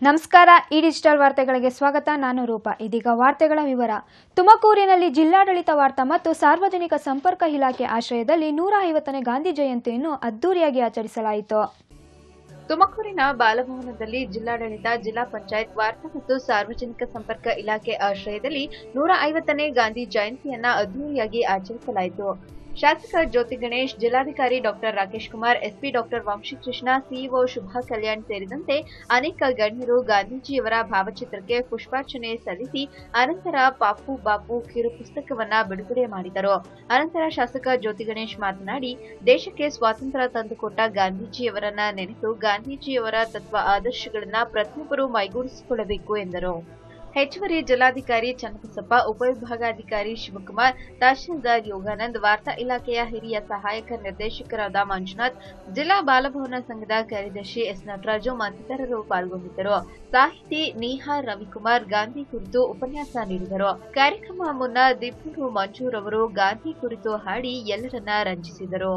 ನಮಸ್ಕಾರ ಈ ಡಿಜಿಟಲ್ ವಾರ್ತೆಗಳಿಗೆ ಸ್ವಾಗತ ನಾನು ರೂಪ ಇದೀಗ ವಾರ್ತೆಗಳ ವಿವರ ತುಮಕೂರಿನಲ್ಲಿ ಜಿಲ್ಲಾಡಳಿತ ವಾರ್ತಾ ಮತ್ತು ಸಾರ್ವಜನಿಕ ಸಂಪರ್ಕ ಇಲಾಖೆ ಆಶ್ರಯದಲ್ಲಿ ನೂರ ಐವತ್ತನೇ ಗಾಂಧಿ ಜಯಂತಿಯನ್ನು ಅದ್ದೂರಿಯಾಗಿ ಆಚರಿಸಲಾಯಿತು ತುಮಕೂರಿನ ಬಾಲಭವನದಲ್ಲಿ ಜಿಲ್ಲಾಡಳಿತ ಜಿಲ್ಲಾ ಪಂಚಾಯತ್ ವಾರ್ತಾ ಮತ್ತು ಸಾರ್ವಜನಿಕ ಸಂಪರ್ಕ ಇಲಾಖೆ ಆಶ್ರಯದಲ್ಲಿ ನೂರ ಐವತ್ತನೇ ಗಾಂಧಿ ಜಯಂತಿಯನ್ನ ಅದ್ದೂರಿಯಾಗಿ ಆಚರಿಸಲಾಯಿತು ಶಾಸಕ ಜ್ಯೋತಿ ಗಣೇಶ್ ಜಿಲ್ಲಾಧಿಕಾರಿ doctor Rakesh Kumar SP doctor Vamshikrishna CEO Shubha Kalyan ಸೇರಿದಂತೆ ಅನೇಕ ಗಣ್ಯರು ಗಾಂಧೀಜಿಯವರ ಭಾವಚಿತ್ರಕ್ಕೆ ಪುಷ್ಪಾರ್ಚನೆ ಸಲ್ಲಿಸಿ ಅನಂತರ ಪಾಪು ಬಾಪು ಕಿರು ಪುಸ್ತಕವನ್ನ ಬಿಡುಗಡೆ ಮಾಡಿದರು ಅನಂತರ ಶಾಸಕ ಜ್ಯೋತಿ ಗಣೇಶ್ ಮಾತನಾಡಿ ದೇಶಕ್ಕೆ ಸ್ವಾತಂತ್ರ್ಯ ತಂದುಕೊಟ್ಟ ಗಾಂಧೀಜಿಯವರನ್ನ ನೆನೆದು ಗಾಂಧೀಜಿಯವರ ತತ್ವ ಆದರ್ಶಗಳನ್ನ ಪ್ರತಿಯೊಬ್ಬರು ಮೈಗೂಡಿಸಿಕೊಳ್ಳಬೇಕು ಎಂದರು ಹೆಚ್ಚುವರಿ ಜಿಲ್ಲಾಧಿಕಾರಿ ಚನ್ನಬಸಪ್ಪ ಉಪವಿಭಾಗಾಧಿಕಾರಿ ಶಿವಕುಮಾರ್ ತಹಶೀಲ್ದಾರ್ ಯೋಗಾನಂದ್ ವಾರ್ತಾ ಇಲಾಖೆಯ ಹಿರಿಯ ಸಹಾಯಕ ನಿರ್ದೇಶಕರಾದ ಮಂಜುನಾಥ್ ಜಿಲ್ಲಾ ಬಾಲಭವನ ಸಂಘದ ಕಾರ್ಯದರ್ಶಿ ಎಸ್ ನಟರಾಜು ಮತ್ತಿತರರು ಪಾಲ್ಗೊಂಡಿದ್ದರು ಸಾಹಿತಿ ನಿಹಾರ್ ರವಿಕುಮಾರ್ ಗಾಂಧಿ ಕುರಿತು ಉಪನ್ಯಾಸ ನೀಡಿದರು ಕಾರ್ಯಕ್ರಮ ಮುನ್ನ ದಿಪ್ಪೂರು ಮಂಜೂರವರು ಗಾಂಧಿ ಕುರಿತು ಹಾಡಿ ಎಲ್ಲರನ್ನ ರಂಜಿಸಿದರು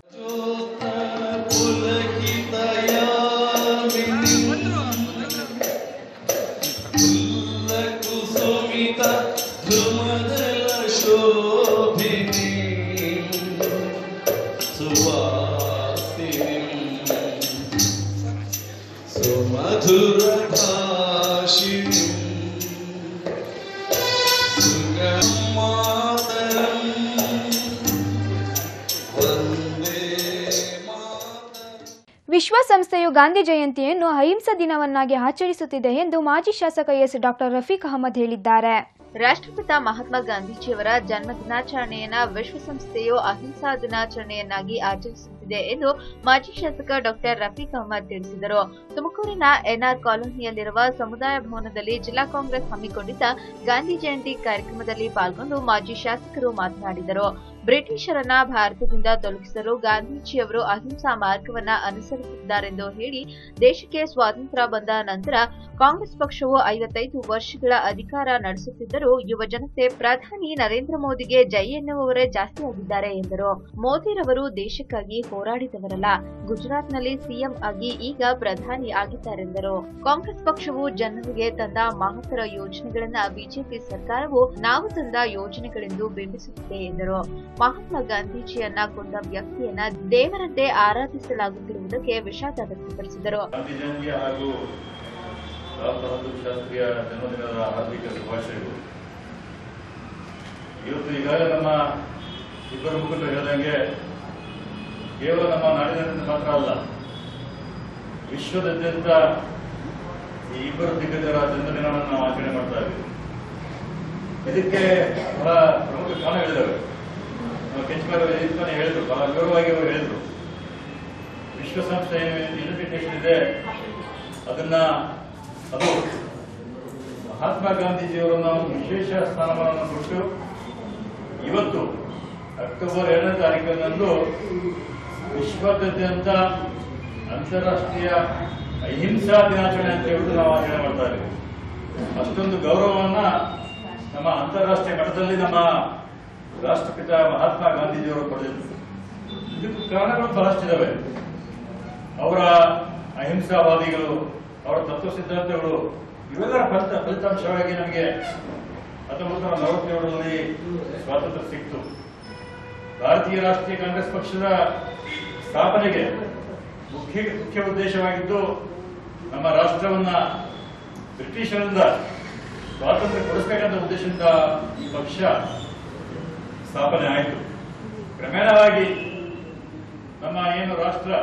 ಕುಸುಮಿತ ಧ್ರುಮದಲ ಶೋಭಿನಿ ಸುವಾಸಿನಿ ಸುಮಧುರ ಭಾಷಿಣಿ ಸುಗಮಾತರಂ ವಂದೇ ಮಾತರಂ ವಿಶ್ವಸಂಸ್ಥೆಯು ಗಾಂಧಿ ಜಯಂತಿಯನ್ನು ಅಹಿಂಸಾ ದಿನವನ್ನಾಗಿ ಆಚರಿಸುತ್ತಿದೆ ಎಂದು ಮಾಜಿ ಶಾಸಕ ಎಸ್ ಡಾಕ್ಟರ್ ರಫೀಕ್ ಅಹಮದ್ ಹೇಳಿದ್ದಾರೆ ರಾಷ್ಟ್ರಪಿತ ಮಹಾತ್ಮ ಗಾಂಧೀಜಿಯವರ ಜನ್ಮ ದಿನಾಚರಣೆಯನ್ನ ವಿಶ್ವಸಂಸ್ಥೆಯು ಅಹಿಂಸಾ ದಿನಾಚರಣೆಯನ್ನಾಗಿ ಆಚರಿಸುತ್ತಿದೆ ಎಂದು ಮಾಜಿ ಶಾಸಕ ಡಾಕ್ಟರ್ ರಫೀಕ್ ಅಹಮದ್ ತಿಳಿಸಿದರು ತುಮಕೂರಿನ ಎನ್ಆರ್ ಕಾಲೋನಿಯಲ್ಲಿರುವ ಸಮುದಾಯ ಭವನದಲ್ಲಿ ಜಿಲ್ಲಾ ಕಾಂಗ್ರೆಸ್ ಹಮ್ಮಿಕೊಂಡಿದ್ದ ಗಾಂಧಿ ಜಯಂತಿ ಕಾರ್ಯಕ್ರಮದಲ್ಲಿ ಪಾಲ್ಗೊಂಡು ಮಾಜಿ ಶಾಸಕರು ಮಾತನಾಡಿದರು ಬ್ರಿಟಿಷರನ್ನ ಭಾರತದಿಂದ ತೊಲಗಿಸಲು ಗಾಂಧೀಜಿಯವರು ಅಹಿಂಸಾ ಮಾರ್ಗವನ್ನ ಅನುಸರಿಸಿದ್ದಾರೆಂದು ಹೇಳಿ ದೇಶಕ್ಕೆ ಸ್ವಾತಂತ್ರ್ಯ ಬಂದ ನಂತರ ಕಾಂಗ್ರೆಸ್ ಪಕ್ಷವು ಐವತ್ತೈದು ವರ್ಷಗಳ ಅಧಿಕಾರ ನಡೆಸುತ್ತಿದ್ದರೂ ಯುವ ಜನತೆ ಪ್ರಧಾನಿ ನರೇಂದ್ರ ಮೋದಿಗೆ ಜೈ ಎನ್ನುವವರೇ ಜಾಸ್ತಿ ಆಗಿದ್ದಾರೆ ಎಂದರು ಮೋದಿರವರು ದೇಶಕ್ಕಾಗಿ ಹೋರಾಡಿದವರಲ್ಲ ಗುಜರಾತ್ನಲ್ಲಿ ಸಿಎಂ ಆಗಿ ಈಗ ಪ್ರಧಾನಿ ಆಗಿದ್ದಾರೆಂದರು ಕಾಂಗ್ರೆಸ್ ಪಕ್ಷವು ಜನರಿಗೆ ತಂದ ಮಹತ್ತರ ಯೋಜನೆಗಳನ್ನ ಬಿಜೆಪಿ ಸರ್ಕಾರವು ನಾವು ತಂದ ಯೋಜನೆಗಳೆಂದು ಬಿಂಬಿಸುತ್ತಿದೆ ಎಂದರು ಮಹಾತ್ಮ ಗಾಂಧೀಜಿಯನ್ನ ಕೊಂದ ವ್ಯಕ್ತಿಯನ್ನ ದೇವರಂತೆ ಆರಾಧಿಸಲಾಗುತ್ತಿರುವುದಕ್ಕೆ ವಿಷಾದ ವ್ಯಕ್ತಪಡಿಸಿದರು ಗಾಂಧಿ ಜಯಂತಿ ಹಾಗೂ ಲಾಲ್ ಬಹದ್ದೂರ್ ಶಾಸ್ತ್ರಿಯ ಜನ್ಮದಿನದ ಹಾರ್ದಿಕ ಶುಭಾಶಯಗಳು ಇವತ್ತು ಈಗಾಗಲೇ ನಮ್ಮ ಇಬ್ಬರು ಮುಖಂಡರು ಹೇಳಿದಂಗೆ ಕೇವಲ ನಮ್ಮ ನಾಡಿನಾದ್ಯಂತ ಮಾತ್ರ ಅಲ್ಲ ವಿಶ್ವದಾದ್ಯಂತ ಈ ಇಬ್ಬರು ದಿಗ್ಗಜರ ಜನ್ಮದಿನವನ್ನು ನಾವು ಆಚರಣೆ ಮಾಡ್ತಾ ಇದ್ದೀವಿ ಇದಕ್ಕೆ ಬಹಳ ಪ್ರಮುಖ ಕಾರಣಗಳಿದ್ದಾವೆ ನಮ್ಮ ಕೆಂಚಮಾರ ಇದಕ್ಕೆ ಹೇಳಿದ್ರು ಬಹಳ ವಿವರವಾಗಿ ಅವರು ಹೇಳಿದ್ರು ವಿಶ್ವಸಂಸ್ಥೆ ಯುನಿಫಿಕೇಶನ್ ಇದೆ ಅದನ್ನ ಅದು ಮಹಾತ್ಮ ಗಾಂಧೀಜಿಯವರನ್ನ ಒಂದು ವಿಶೇಷ ಸ್ಥಾನಮಾನವನ್ನು ಕೊಟ್ಟು ಇವತ್ತು ಅಕ್ಟೋಬರ್ ಎರಡನೇ ತಾರೀಕಿನಂದು ವಿಶ್ವದಾದ್ಯಂತ ಅಂತಾರಾಷ್ಟ್ರೀಯ ಅಹಿಂಸಾ ದಿನಾಚರಣೆ ಅಂತ ಹೇಳ್ಬಿಟ್ಟು ನಾವು ಆಚರಣೆ ಮಾಡ್ತಾ ಇದ್ದೀವಿ ಅಷ್ಟೊಂದು ಗೌರವವನ್ನ ನಮ್ಮ ಅಂತಾರಾಷ್ಟ್ರೀಯ ಮಟ್ಟದಲ್ಲಿ ನಮ್ಮ ರಾಷ್ಟ್ರಪಿತ ಮಹಾತ್ಮ ಗಾಂಧೀಜಿಯವರು ಪಡೆದಿದ್ರು ಇದಕ್ಕೆ ಕಾರಣಗಳು ಬಹಳಷ್ಟಿದ್ದಾವೆ ಅವರ ಅಹಿಂಸಾವಾದಿಗಳು ಅವರ ತತ್ವ ಸಿದ್ಧಾಂತಗಳು ಇವೆಲ್ಲರ ಫಲಿತ ಫಲಿತಾಂಶವಾಗಿ ನಮಗೆ ಹತ್ತೊಂಬತ್ತು ನೂರ ನಲವತ್ತೇಳರಲ್ಲಿ ಸ್ವಾತಂತ್ರ್ಯ ಸಿಕ್ತು ಭಾರತೀಯ ರಾಷ್ಟ್ರೀಯ ಕಾಂಗ್ರೆಸ್ ಪಕ್ಷದ ಸ್ಥಾಪನೆಗೆ ಮುಖ್ಯ ಮುಖ್ಯ ಉದ್ದೇಶವಾಗಿದ್ದು ನಮ್ಮ ರಾಷ್ಟ್ರವನ್ನ ಬ್ರಿಟಿಷರಿಂದ ಸ್ವಾತಂತ್ರ್ಯ ಕೊಡಿಸಬೇಕಂತ ಉದ್ದೇಶದಿಂದ ಈ ಪಕ್ಷ ಸ್ಥಾಪನೆ ಆಯಿತು ಕ್ರಮೇಣವಾಗಿ ನಮ್ಮ ಏನು ರಾಷ್ಟ್ರ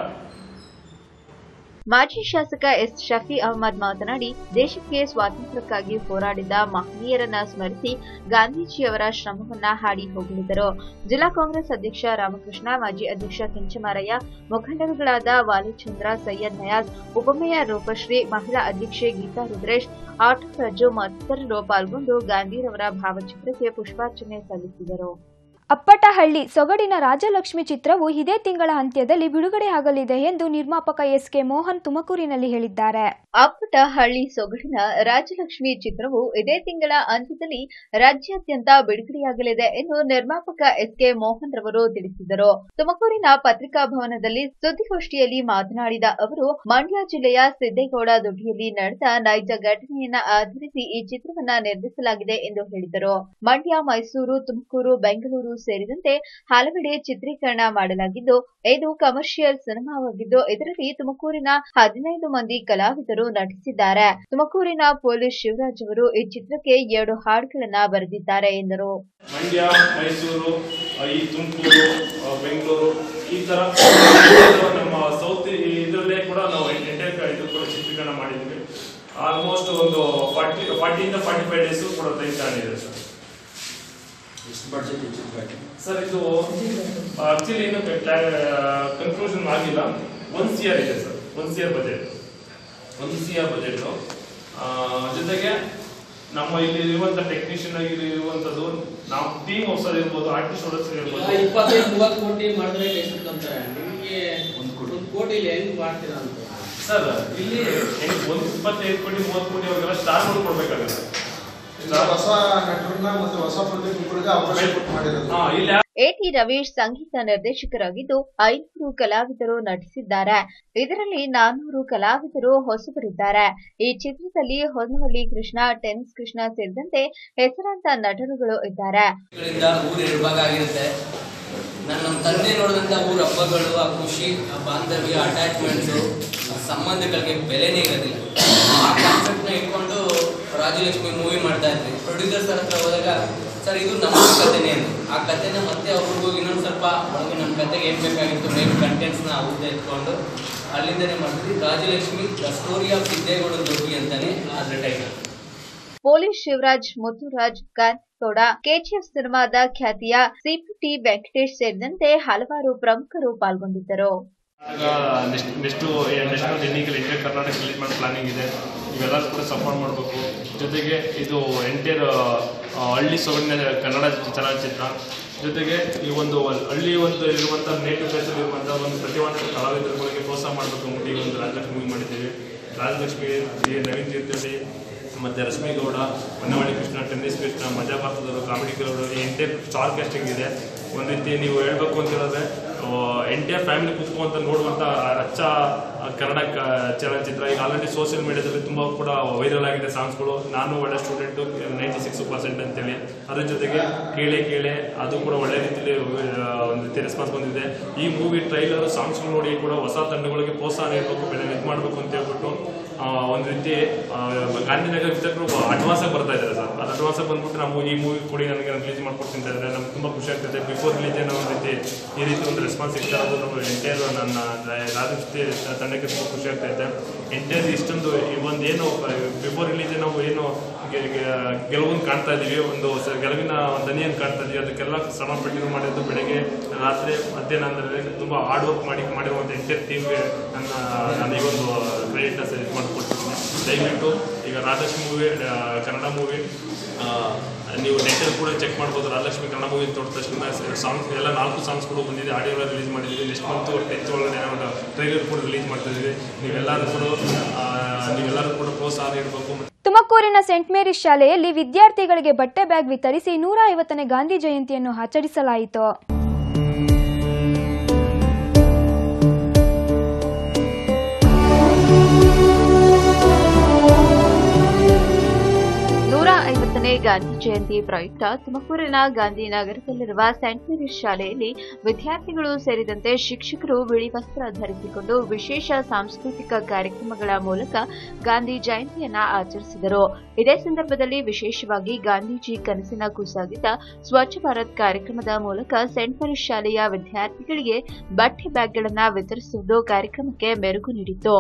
ಮಾಜಿ ಶಾಸಕ ಎಸ್ ಶಫಿ ಅಹಮದ್ ಮಾತನಾಡಿ ದೇಶಕ್ಕೆ ಸ್ವಾತಂತ್ರ್ಯಕ್ಕಾಗಿ ಹೋರಾಡಿದ ಮಹನೀಯರನ್ನ ಸ್ಮರಿಸಿ ಗಾಂಧೀಜಿಯವರ ಶ್ರಮವನ್ನ ಹಾಡಿ ಹೊಗಳಿದರು ಜಿಲ್ಲಾ ಕಾಂಗ್ರೆಸ್ ಅಧ್ಯಕ್ಷ ರಾಮಕೃಷ್ಣ ಮಾಜಿ ಅಧ್ಯಕ್ಷ ಕೆಂಚಮಾರಯ್ಯ ಮುಖಂಡರುಗಳಾದ ವಾಲಿಚಂದ್ರ ಸೈಯದ್ ನಯಾಜ್ ಉಪಮೇಯರ್ ರೂಪಶ್ರೀ ಮಹಿಳಾ ಅಧ್ಯಕ್ಷೆ ಗೀತಾ ರುದ್ರೇಶ್ ಆಟೋ ರಾಜು ಮತ್ತಿತರರು ಪಾಲ್ಗೊಂಡು ಗಾಂಧಿರವರ ಭಾವಚಿತ್ರಕ್ಕೆ ಪುಷ್ಪಾರ್ಚನೆ ಸಲ್ಲಿಸಿದರು ಅಪ್ಪಟಹಳ್ಳಿ ಸೊಗಡಿನ ರಾಜಲಕ್ಷ್ಮಿ ಚಿತ್ರವು ಇದೇ ತಿಂಗಳ ಅಂತ್ಯದಲ್ಲಿ ಬಿಡುಗಡೆಯಾಗಲಿದೆ ಎಂದು ನಿರ್ಮಾಪಕ ಎಸ್ ಕೆ ಮೋಹನ್ ತುಮಕೂರಿನಲ್ಲಿ ಹೇಳಿದ್ದಾರೆ ಅಪ್ಪಟ ಹಳ್ಳಿ ಸೊಗಡಿನ ರಾಜಲಕ್ಷ್ಮಿ ಚಿತ್ರವು ಇದೇ ತಿಂಗಳ ಅಂತ್ಯದಲ್ಲಿ ರಾಜ್ಯಾದ್ಯಂತ ಬಿಡುಗಡೆಯಾಗಲಿದೆ ಎಂದು ನಿರ್ಮಾಪಕ ಎಸ್ ಕೆ ಮೋಹನ್ ರವರು ತಿಳಿಸಿದರು ತುಮಕೂರಿನ ಪತ್ರಿಕಾ ಭವನದಲ್ಲಿ ಸುದ್ದಿಗೋಷ್ಠಿಯಲ್ಲಿ ಮಾತನಾಡಿದ ಅವರು ಮಂಡ್ಯ ಜಿಲ್ಲೆಯ ಸಿದ್ದೇಗೌಡ ದೊಡ್ಡಿಯಲ್ಲಿ ನಡೆದ ನೈಜ ಘಟನೆಯನ್ನ ಆಧರಿಸಿ ಈ ಚಿತ್ರವನ್ನ ನಿರ್ಮಿಸಲಾಗಿದೆ ಎಂದು ಹೇಳಿದರು ಮಂಡ್ಯ ಮೈಸೂರು ತುಮಕೂರು ಬೆಂಗಳೂರು ಸೇರಿದಂತೆ ಹಲವೆಡೆ ಚಿತ್ರೀಕರಣ ಮಾಡಲಾಗಿದ್ದು ಇದು ಕಮರ್ಷಿಯಲ್ ಸಿನಿಮಾವಾಗಿದ್ದು ಇದರಲ್ಲಿ ತುಮಕೂರಿನ ಹದಿನೈದು ಮಂದಿ ಕಲಾವಿದರು ನಟಿಸಿದ್ದಾರೆ ತುಮಕೂರಿನ ಪೊಲೀಸ್ ಶಿವರಾಜ್ ಅವರು ಈ ಚಿತ್ರಕ್ಕೆ ಎರಡು ಹಾಡುಗಳನ್ನ ಬರೆದಿದ್ದಾರೆ ಎಂದರು ಮಂಡ್ಯ ಮೈಸೂರು ಆ, ಈ ತುಮಕೂರು ಆ, ಬೆಂಗಳೂರು ಈ ತರ ನಮ್ಮ ಸೌತ್ ಇದರಲ್ಲೇ ಕೂಡ ನಾವು ಎಂಟೈರ್ ಇದು ಕೂಡ ಚಿತ್ರೀಕರಣ ಮಾಡಿದ್ವಿ ಆಲ್ಮೋಸ್ಟ್ ಒಂದು ಫಾರ್ಟಿ ಫಾರ್ಟಿಯಿಂದ ಫಾರ್ಟಿ ಫೈವ್ ಡೇಸ್ ಕೂಡ ತೆಗಿತಾ ಇದೆ ಸರ್ ಸರ್ ಇದು ಆಕ್ಚುಲಿ ಇನ್ನು ಕನ್ಕ್ಲೂಷನ್ ಆಗಿಲ್ಲ ಒನ್ ಸಿ ಆರ್ ಇದೆ sir one C R budget ಒಂದು ಸಿ ಆರ್ ಬಜೆಟ್ ಜೊತೆಗೆ ನಮ್ಮ ಇಲ್ಲಿ ಇರುವಂತ ಟೆಕ್ನಿಷಿಯನ್ ಆಗಿ ಇರುವಂತದ್ದು ನಾವು ಟೀಮ್ ಹೊಸದ್ ಇರ್ಬೋದು ಆರ್ಟಿಸ್ಟ್ ಹೊಸದ್ ಇರ್ಬೋದು ಇಪ್ಪತ್ತೈದು ಮೂವತ್ತು ಕೋಟಿ ಮಾಡಿದ್ರೆ ಎಷ್ಟು ಕಂತಾರೆ ನಿಮಗೆ ಒಂದು ಕೋಟಿಲಿ ಹೆಂಗ್ ಮಾಡ್ತೀರಾ ಅಂತ ಸರ್ ಇಲ್ಲಿ ಹೆಂಗ್ ಒಂದು ಇಪ್ಪತ್ತೈದು ಕೋಟಿ ಮೂವತ್ತು ಕೋಟಿ ಅವ್ರಿಗೆಲ್ಲ ಸ್ಟಾರ್ಗಳು ಕೊಡ್ಬೇಕಾಗುತ್ತೆ ಈಗ ಹೊಸ ನಟರನ್ನ ಮತ್ತೆ ಹೊಸ ಪ್ರತಿಭೆಗಳಿಗೆ ಅವಕಾಶ ಕೊಟ್ಟು ಮಾಡಿರೋದು ಹಾ ಇಲ್ಲಿ ಎಟಿ ರವೀಶ್ ಸಂಗೀತ ನಿರ್ದೇಶಕರಾಗಿದ್ದು ಐನೂರು ಕಲಾವಿದರು ನಟಿಸಿದ್ದಾರೆ ಇದರಲ್ಲಿ ನಾನ್ನೂರು ಕಲಾವಿದರು ಹೊಸಬರಿದ್ದಾರೆ ಈ ಚಿತ್ರದಲ್ಲಿ ಹೊನ್ನವಳ್ಳಿ ಕೃಷ್ಣ ಟೆನ್ಸ್ ಕೃಷ್ಣ ಸೇರಿದಂತೆ ಹೆಸರಾಂತ ನಟರುಗಳು ಇದ್ದಾರೆ ಗಳಿಂದ ಊರು ಎರಡು ಭಾಗ ಆಗಿರುತ್ತೆ ನಾನು ನಮ್ಮ ತಂದೆ ನೋಡಿದಂಥ ಊರ ಹಬ್ಬಗಳು ಆ ಖುಷಿ ಆ ಬಾಂಧವ್ಯ ಅಟ್ಯಾಚ್ಮೆಂಟ್ಸು ಸಂಬಂಧಗಳಿಗೆ ಬೆಲೆನೇ ಇರೋದಿಲ್ಲ ಆ ಕಾನ್ಸೆಪ್ಟ್ನ ಇಟ್ಕೊಂಡು ರಾಜಲಕ್ಷ್ಮಿ ಮೂವಿ ಮಾಡ್ತಾ ಇದ್ವಿ ಪ್ರೊಡ್ಯೂಸರ್ ಸರ್ ಹತ್ರ ಹೋದಾಗ ಸರ್ ಇದು ನಮ್ಮ ಕಥೆನೇ ಅಂತ ಆ ಕಥೆನ ಮತ್ತೆ ಅವ್ರಿಗೆ ಹೋಗಿ ಇನ್ನೊಂದು ಸ್ವಲ್ಪ ಒಳಗೆ ನಮ್ಮ ಕತೆಗೆ ಏನು ಬೇಕಾಗಿತ್ತು ಮೇನ್ ಕಂಟೆಂಟ್ಸ್ನ ಅವ್ರದ್ದು ಎತ್ಕೊಂಡು ಅಲ್ಲಿಂದನೇ ಮಾಡ್ತಿದ್ವಿ Rajalakshmi the story of Siddegowda Doddi ಅಂತಾನೆ ಅದ್ರ title police Shivaraj Muthuraj Kanthagowda KGF ಸಿನಿಮಾದ ಖ್ಯಾತಿಯ ಸಿಪಿಟಿ ವೆಂಕಟೇಶ್ ಸೇರಿದಂತೆ ಹಲವಾರು ಪ್ರಮುಖರು ಪಾಲ್ಗೊಂಡಿದ್ದರು next next national technical India Karnataka release ಮಾಡೋ ಪ್ಲಾನಿಂಗ್ ಇದೆ ಇವೆಲ್ಲರೂ ಕೂಡ ಸಪೋರ್ಟ್ ಮಾಡಬೇಕು ಜೊತೆಗೆ ಇದು ಎಂಟೈರ್ ಹಳ್ಳಿ ಸೊಗಡಿನ ಕನ್ನಡ ಚಲನಚಿತ್ರ ಜೊತೆಗೆ ಈ ಒಂದು ಹಳ್ಳಿ ಒಂದು ಇರುವಂಥ ನೇಟಿವ್ ಪ್ಲೇಸಲ್ಲಿ ಇರುವಂಥ ಒಂದು ಪ್ರತಿಭಾನ್ವಿತ ಕಲಾವಿದರುಗಳಿಗೆ ಪ್ರೋತ್ಸಾಹ ಮಾಡಬೇಕು ಅಂದ್ಬಿಟ್ಟು ಈ ಒಂದು ರಾಜಲಕ್ಷ್ಮಿ ಮಾಡಿದ್ದೀವಿ ರಾಜಲಕ್ಷ್ಮಿ ಈ ನವೀನ್ ತೀರ್ಥಹಳ್ಳಿ ಮತ್ತು ರಶ್ಮಿ ಗೌಡ ಹೊನ್ನವಳ್ಳಿ ಕೃಷ್ಣ ಟೆನ್ನಿಸ್ ಕೃಷ್ಣ ಮಜಾ ಭಾರತದವರು ಕಾಮಿಡಿ ಗೌಡರು ಈ ಎಂಟೈರ್ ಸ್ಟಾರ್ ಕ್ಯಾಸ್ಟಿಂಗ್ ಇದೆ ಒಂದು ರೀತಿ ನೀವು ಹೇಳ್ಬೇಕು ಅಂತ ಹೇಳಿದ್ರೆ ಎಂಟೈರ್ ಫ್ಯಾಮಿಲಿ ಕುತ್ಕೊಂತ ನೋಡುವಂಥ ಅಚ್ಚ ಕನ್ನಡ ಕ- ಚಲನಚಿತ್ರ ಈಗ ಆಲ್ರೆಡಿ ಸೋಷಿಯಲ್ ಮೀಡಿಯಾದಲ್ಲಿ ತುಂಬ ಕೂಡ ವೈರಲ್ ಆಗಿದೆ ಸಾಂಗ್ಸ್ಗಳು ನಾನು ಒಳ್ಳೆ ಸ್ಟೂಡೆಂಟು ನೈಂಟಿ ಸಿಕ್ಸ್ ಪರ್ಸೆಂಟ್ ಅಂತೇಳಿ ಅದ್ರ ಜೊತೆಗೆ ಕೇಳೆ ಕೇಳೆ ಅದು ಕೂಡ ಒಳ್ಳೆ ರೀತಿಯಲ್ಲಿ ಆ, ಒಂದು ರೀತಿ ರೆಸ್ಪಾನ್ಸ್ ಬಂದಿದೆ ಈ ಮೂವಿ ಟ್ರೈಲರ್ ಸಾಂಗ್ಸ್ಗಳು ನೋಡಿ ಕೂಡ ಹೊಸ ತಂಡಗಳಿಗೆ ಪ್ರೋತ್ಸಾಹ ನೀಡಬೇಕು ಬೆಲೆ ಇದು ಮಾಡಬೇಕು ಅಂತ ಹೇಳ್ಬಿಟ್ಟು ಆ, ಒಂದು ರೀತಿ ಆ, ಗಾಂಧಿನಗರ ವಿತರಕರು ಅಡ್ವಾನ್ಸ್ ಆಗಿ ಬರ್ತಾ ಇದ್ದಾರೆ ಸರ್ ಅದು ಅಡ್ವಾನ್ಸ್ ಆಗಿ ಬಂದ್ಬಿಟ್ಟು ನಾವು ಈ ಮೂವಿ ಕೊಡಿ ನನಗೆ ರಿಲೀಸ್ ಮಾಡ್ಕೊಡ್ತೀನಿ ಅಂತ ಇದ್ದಾರೆ ನಮ್ಗೆ ತುಂಬ ಖುಷಿ ಆಗ್ತಿದೆ ಬಿಫೋರ್ ರಿಲೀಸ್ ಏನೋ ಒಂದು ರೀತಿ ಈ ರೀತಿ ಒಂದು ರೆಸ್ಪಾನ್ಸ್ ಸಿಗ್ತಾ ಇರೋದು ನಮ್ಮ ಎಂಟೈರ್ ನನ್ನ ರಾಜಕೀಯ ತಂಡಕ್ಕೆ ತುಂಬ ಖುಷಿ ಆಗ್ತಾ ಇದೆ ಎಂಟೈರ್ ಇಷ್ಟೊಂದು ಈ ಒಂದು ಏನು ಬಿಫೋರ್ ರಿಲೀಸ್ ನಾವು ಏನು ಗೆ- ಗೆ- ಗೆಲುವನ್ನು ಕಾಣ್ತಾ ಇದೀವಿ ಒಂದು ಸ- ಗೆಲುವಿನ ಒಂದು ದನಿಯನ್ನು ಕಾಣ್ತಾ ಇದೀವಿ ಅದಕ್ಕೆಲ್ಲ ಶ್ರಮ ಪಟ್ಟಿರು ಮಾಡಿದ್ದು ಬೆಳಗ್ಗೆ ರಾತ್ರಿ ಮಧ್ಯಾಹ್ನ ಅಂದರೆ ತುಂಬ ಹಾರ್ಡ್ ವರ್ಕ್ ಮಾಡಿ ಮಾಡಿರುವಂಥ ಎಂಟೈರ್ ಟೀಮ್ಗೆ ನನ್ನ ನಾನು ಈ ಒಂದು ಕ್ರೆಡಿಟ್ನ ಇದು ಮಾಡಿಕೊಡ್ತೀನಿ ದಯವಿಟ್ಟು ಈಗ ರಾಜಲಕ್ಷ್ಮಿ ಮೂವಿ ಕನ್ನಡ ಮೂವಿ ನೀವು ನೆಟ್ಟಲ್ಲಿ ಕೂಡ ಚೆಕ್ ಮಾಡ್ಬೋದು ರಾಜಲಕ್ಷ್ಮಿ ಕನ್ನಡ ಮೂವಿ ತೊಡ ತಕ್ಷಣ ಸಾಂಗ್ಸ್ ಎಲ್ಲ ನಾಲ್ಕು ಸಾಂಗ್ಸ್ಗಳು ಬಂದಿದೆ ಆಡಿಯೋ ಎಲ್ಲ ರಿಲೀಸ್ ಮಾಡಿದ್ದೀವಿ ನೆಕ್ಸ್ಟ್ ಮಂತ್ ಟೆಂತ್ ಒಳಗಡೆ ಒಂದು ಟ್ರೈಲರ್ ಕೂಡ ರಿಲೀಸ್ ಮಾಡ್ತಾ ಇದ್ದೀವಿ ನೀವೆಲ್ಲರೂ ಕೂಡ ಆ, ನೀವೆಲ್ಲರೂ ಕೂಡ ಪ್ರೋತ್ಸಾಹ ನೀಡಬೇಕು ತುಮಕೂರಿನ ಸೆಂಟ್ ಮೇರಿಸ್ ಶಾಲೆಯಲ್ಲಿ ವಿದ್ಯಾರ್ಥಿಗಳಿಗೆ ಬಟ್ಟೆ ಬ್ಯಾಗ್ ವಿತರಿಸಿ ನೂರ ಐವತ್ತನೇ ಗಾಂಧಿ ಜಯಂತಿಯನ್ನು ಆಚರಿಸಲಾಯಿತು ನೂರ ಐವತ್ತನೇ ಗಾಂಧಿ ಜಯಂತಿ ಪ್ರಯುಕ್ತ ತುಮಕೂರಿನ ಗಾಂಧಿನಗರದಲ್ಲಿರುವ ಸೆಂಟ್ ಮೇರಿಸ್ ಶಾಲೆಯಲ್ಲಿ ವಿದ್ಯಾರ್ಥಿಗಳು ಸೇರಿದಂತೆ ಶಿಕ್ಷಕರು ಬಿಳಿ ವಸ್ತ್ರ ಧರಿಸಿಕೊಂಡು ವಿಶೇಷ ಸಾಂಸ್ಕೃತಿಕ ಕಾರ್ಯಕ್ರಮಗಳ ಮೂಲಕ ಗಾಂಧಿ ಜಯಂತಿಯನ್ನ ಆಚರಿಸಿದರು ಇದೇ ಸಂದರ್ಭದಲ್ಲಿ ವಿಶೇಷವಾಗಿ ಗಾಂಧೀಜಿ ಕನಸಿನ ಕೂಸಾಗಿದ್ದ ಸ್ವಚ್ಛ ಭಾರತ್ ಕಾರ್ಯಕ್ರಮದ ಮೂಲಕ ಸೆಂಟ್ ಮೇರಿಸ್ ಶಾಲೆಯ ವಿದ್ಯಾರ್ಥಿಗಳಿಗೆ ಬಟ್ಟೆ ಬ್ಯಾಗ್ಗಳನ್ನು ವಿತರಿಸುವುದು ಕಾರ್ಯಕ್ರಮಕ್ಕೆ ಮೆರುಗು ನೀಡಿತು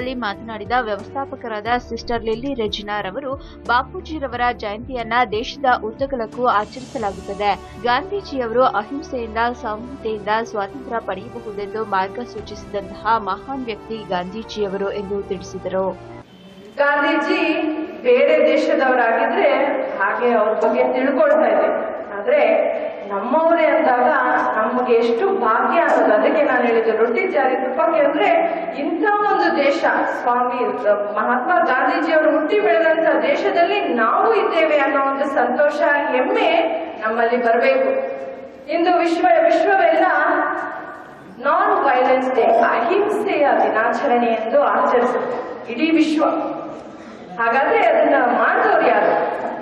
ಸಂದರ್ಭದಲ್ಲಿ ಮಾತನಾಡಿದ ವ್ಯವಸ್ಥಾಪಕರಾದ ಸಿಸ್ಟರ್ ಲಿಲ್ಲಿ ರೆಜಿನಾ ರವರು ಬಾಪೂಜಿರವರ ಜಯಂತಿಯನ್ನ ದೇಶದ ಉದ್ದಗಲಕ್ಕೂ ಆಚರಿಸಲಾಗುತ್ತದೆ ಗಾಂಧೀಜಿಯವರು ಅಹಿಂಸೆಯಿಂದ ಸಂಹಿತೆಯಿಂದ ಸ್ವಾತಂತ್ರ್ಯ ಪಡೆಯಬಹುದೆಂದು ಮಾರ್ಗ ಸೂಚಿಸಿದಂತಹ ಮಹಾನ್ ವ್ಯಕ್ತಿ ಗಾಂಧೀಜಿಯವರು ಎಂದು ತಿಳಿಸಿದರು ಗಾಂಧೀಜಿ ಬೇರೆ ದೇಶದವರಾಗಿದ್ರೆ ಹಾಗೆ ಅವ್ರ ಬಗ್ಗೆ ತಿಳ್ಕೊಳ್ತಾ ಇದ್ದೆ ಆದ್ರೆ ನಮ್ಮವರೇ ಅಂದಾಗ ನಮಗೆ ಎಷ್ಟು ಭಾಗ್ಯ ಅನ್ನೋದು ಅದಕ್ಕೆ ನಾನು ಹೇಳಿದ್ದು ರೊಟ್ಟಿ ಜಾರಿ ತುಪ್ಪಕ್ಕೆ ಅಂದ್ರೆ ಇಂಥ ಒಂದು ದೇಶ ಸ್ವಾಮಿ ಮಹಾತ್ಮ ಗಾಂಧೀಜಿಯವರು ಹುಟ್ಟಿ ಬೆಳೆದಂತ ದೇಶದಲ್ಲಿ ನಾವು ಇದ್ದೇವೆ ಅನ್ನೋ ಒಂದು ಸಂತೋಷ ಹೆಮ್ಮೆ ನಮ್ಮಲ್ಲಿ ಬರಬೇಕು ಇಂದು ವಿಶ್ವ ವಿಶ್ವವೆಲ್ಲ ನಾನ್ ವೈಲೆನ್ಸ್ ಡೇ ಅಹಿಂಸೆಯ ದಿನಾಚರಣೆ ಎಂದು ಆಚರಿಸುತ್ತೆ ಇಡೀ ವಿಶ್ವ ಹಾಗಾದ್ರೆ ಅದನ್ನ ಮಾಡಿದವ್ರು ಯಾರು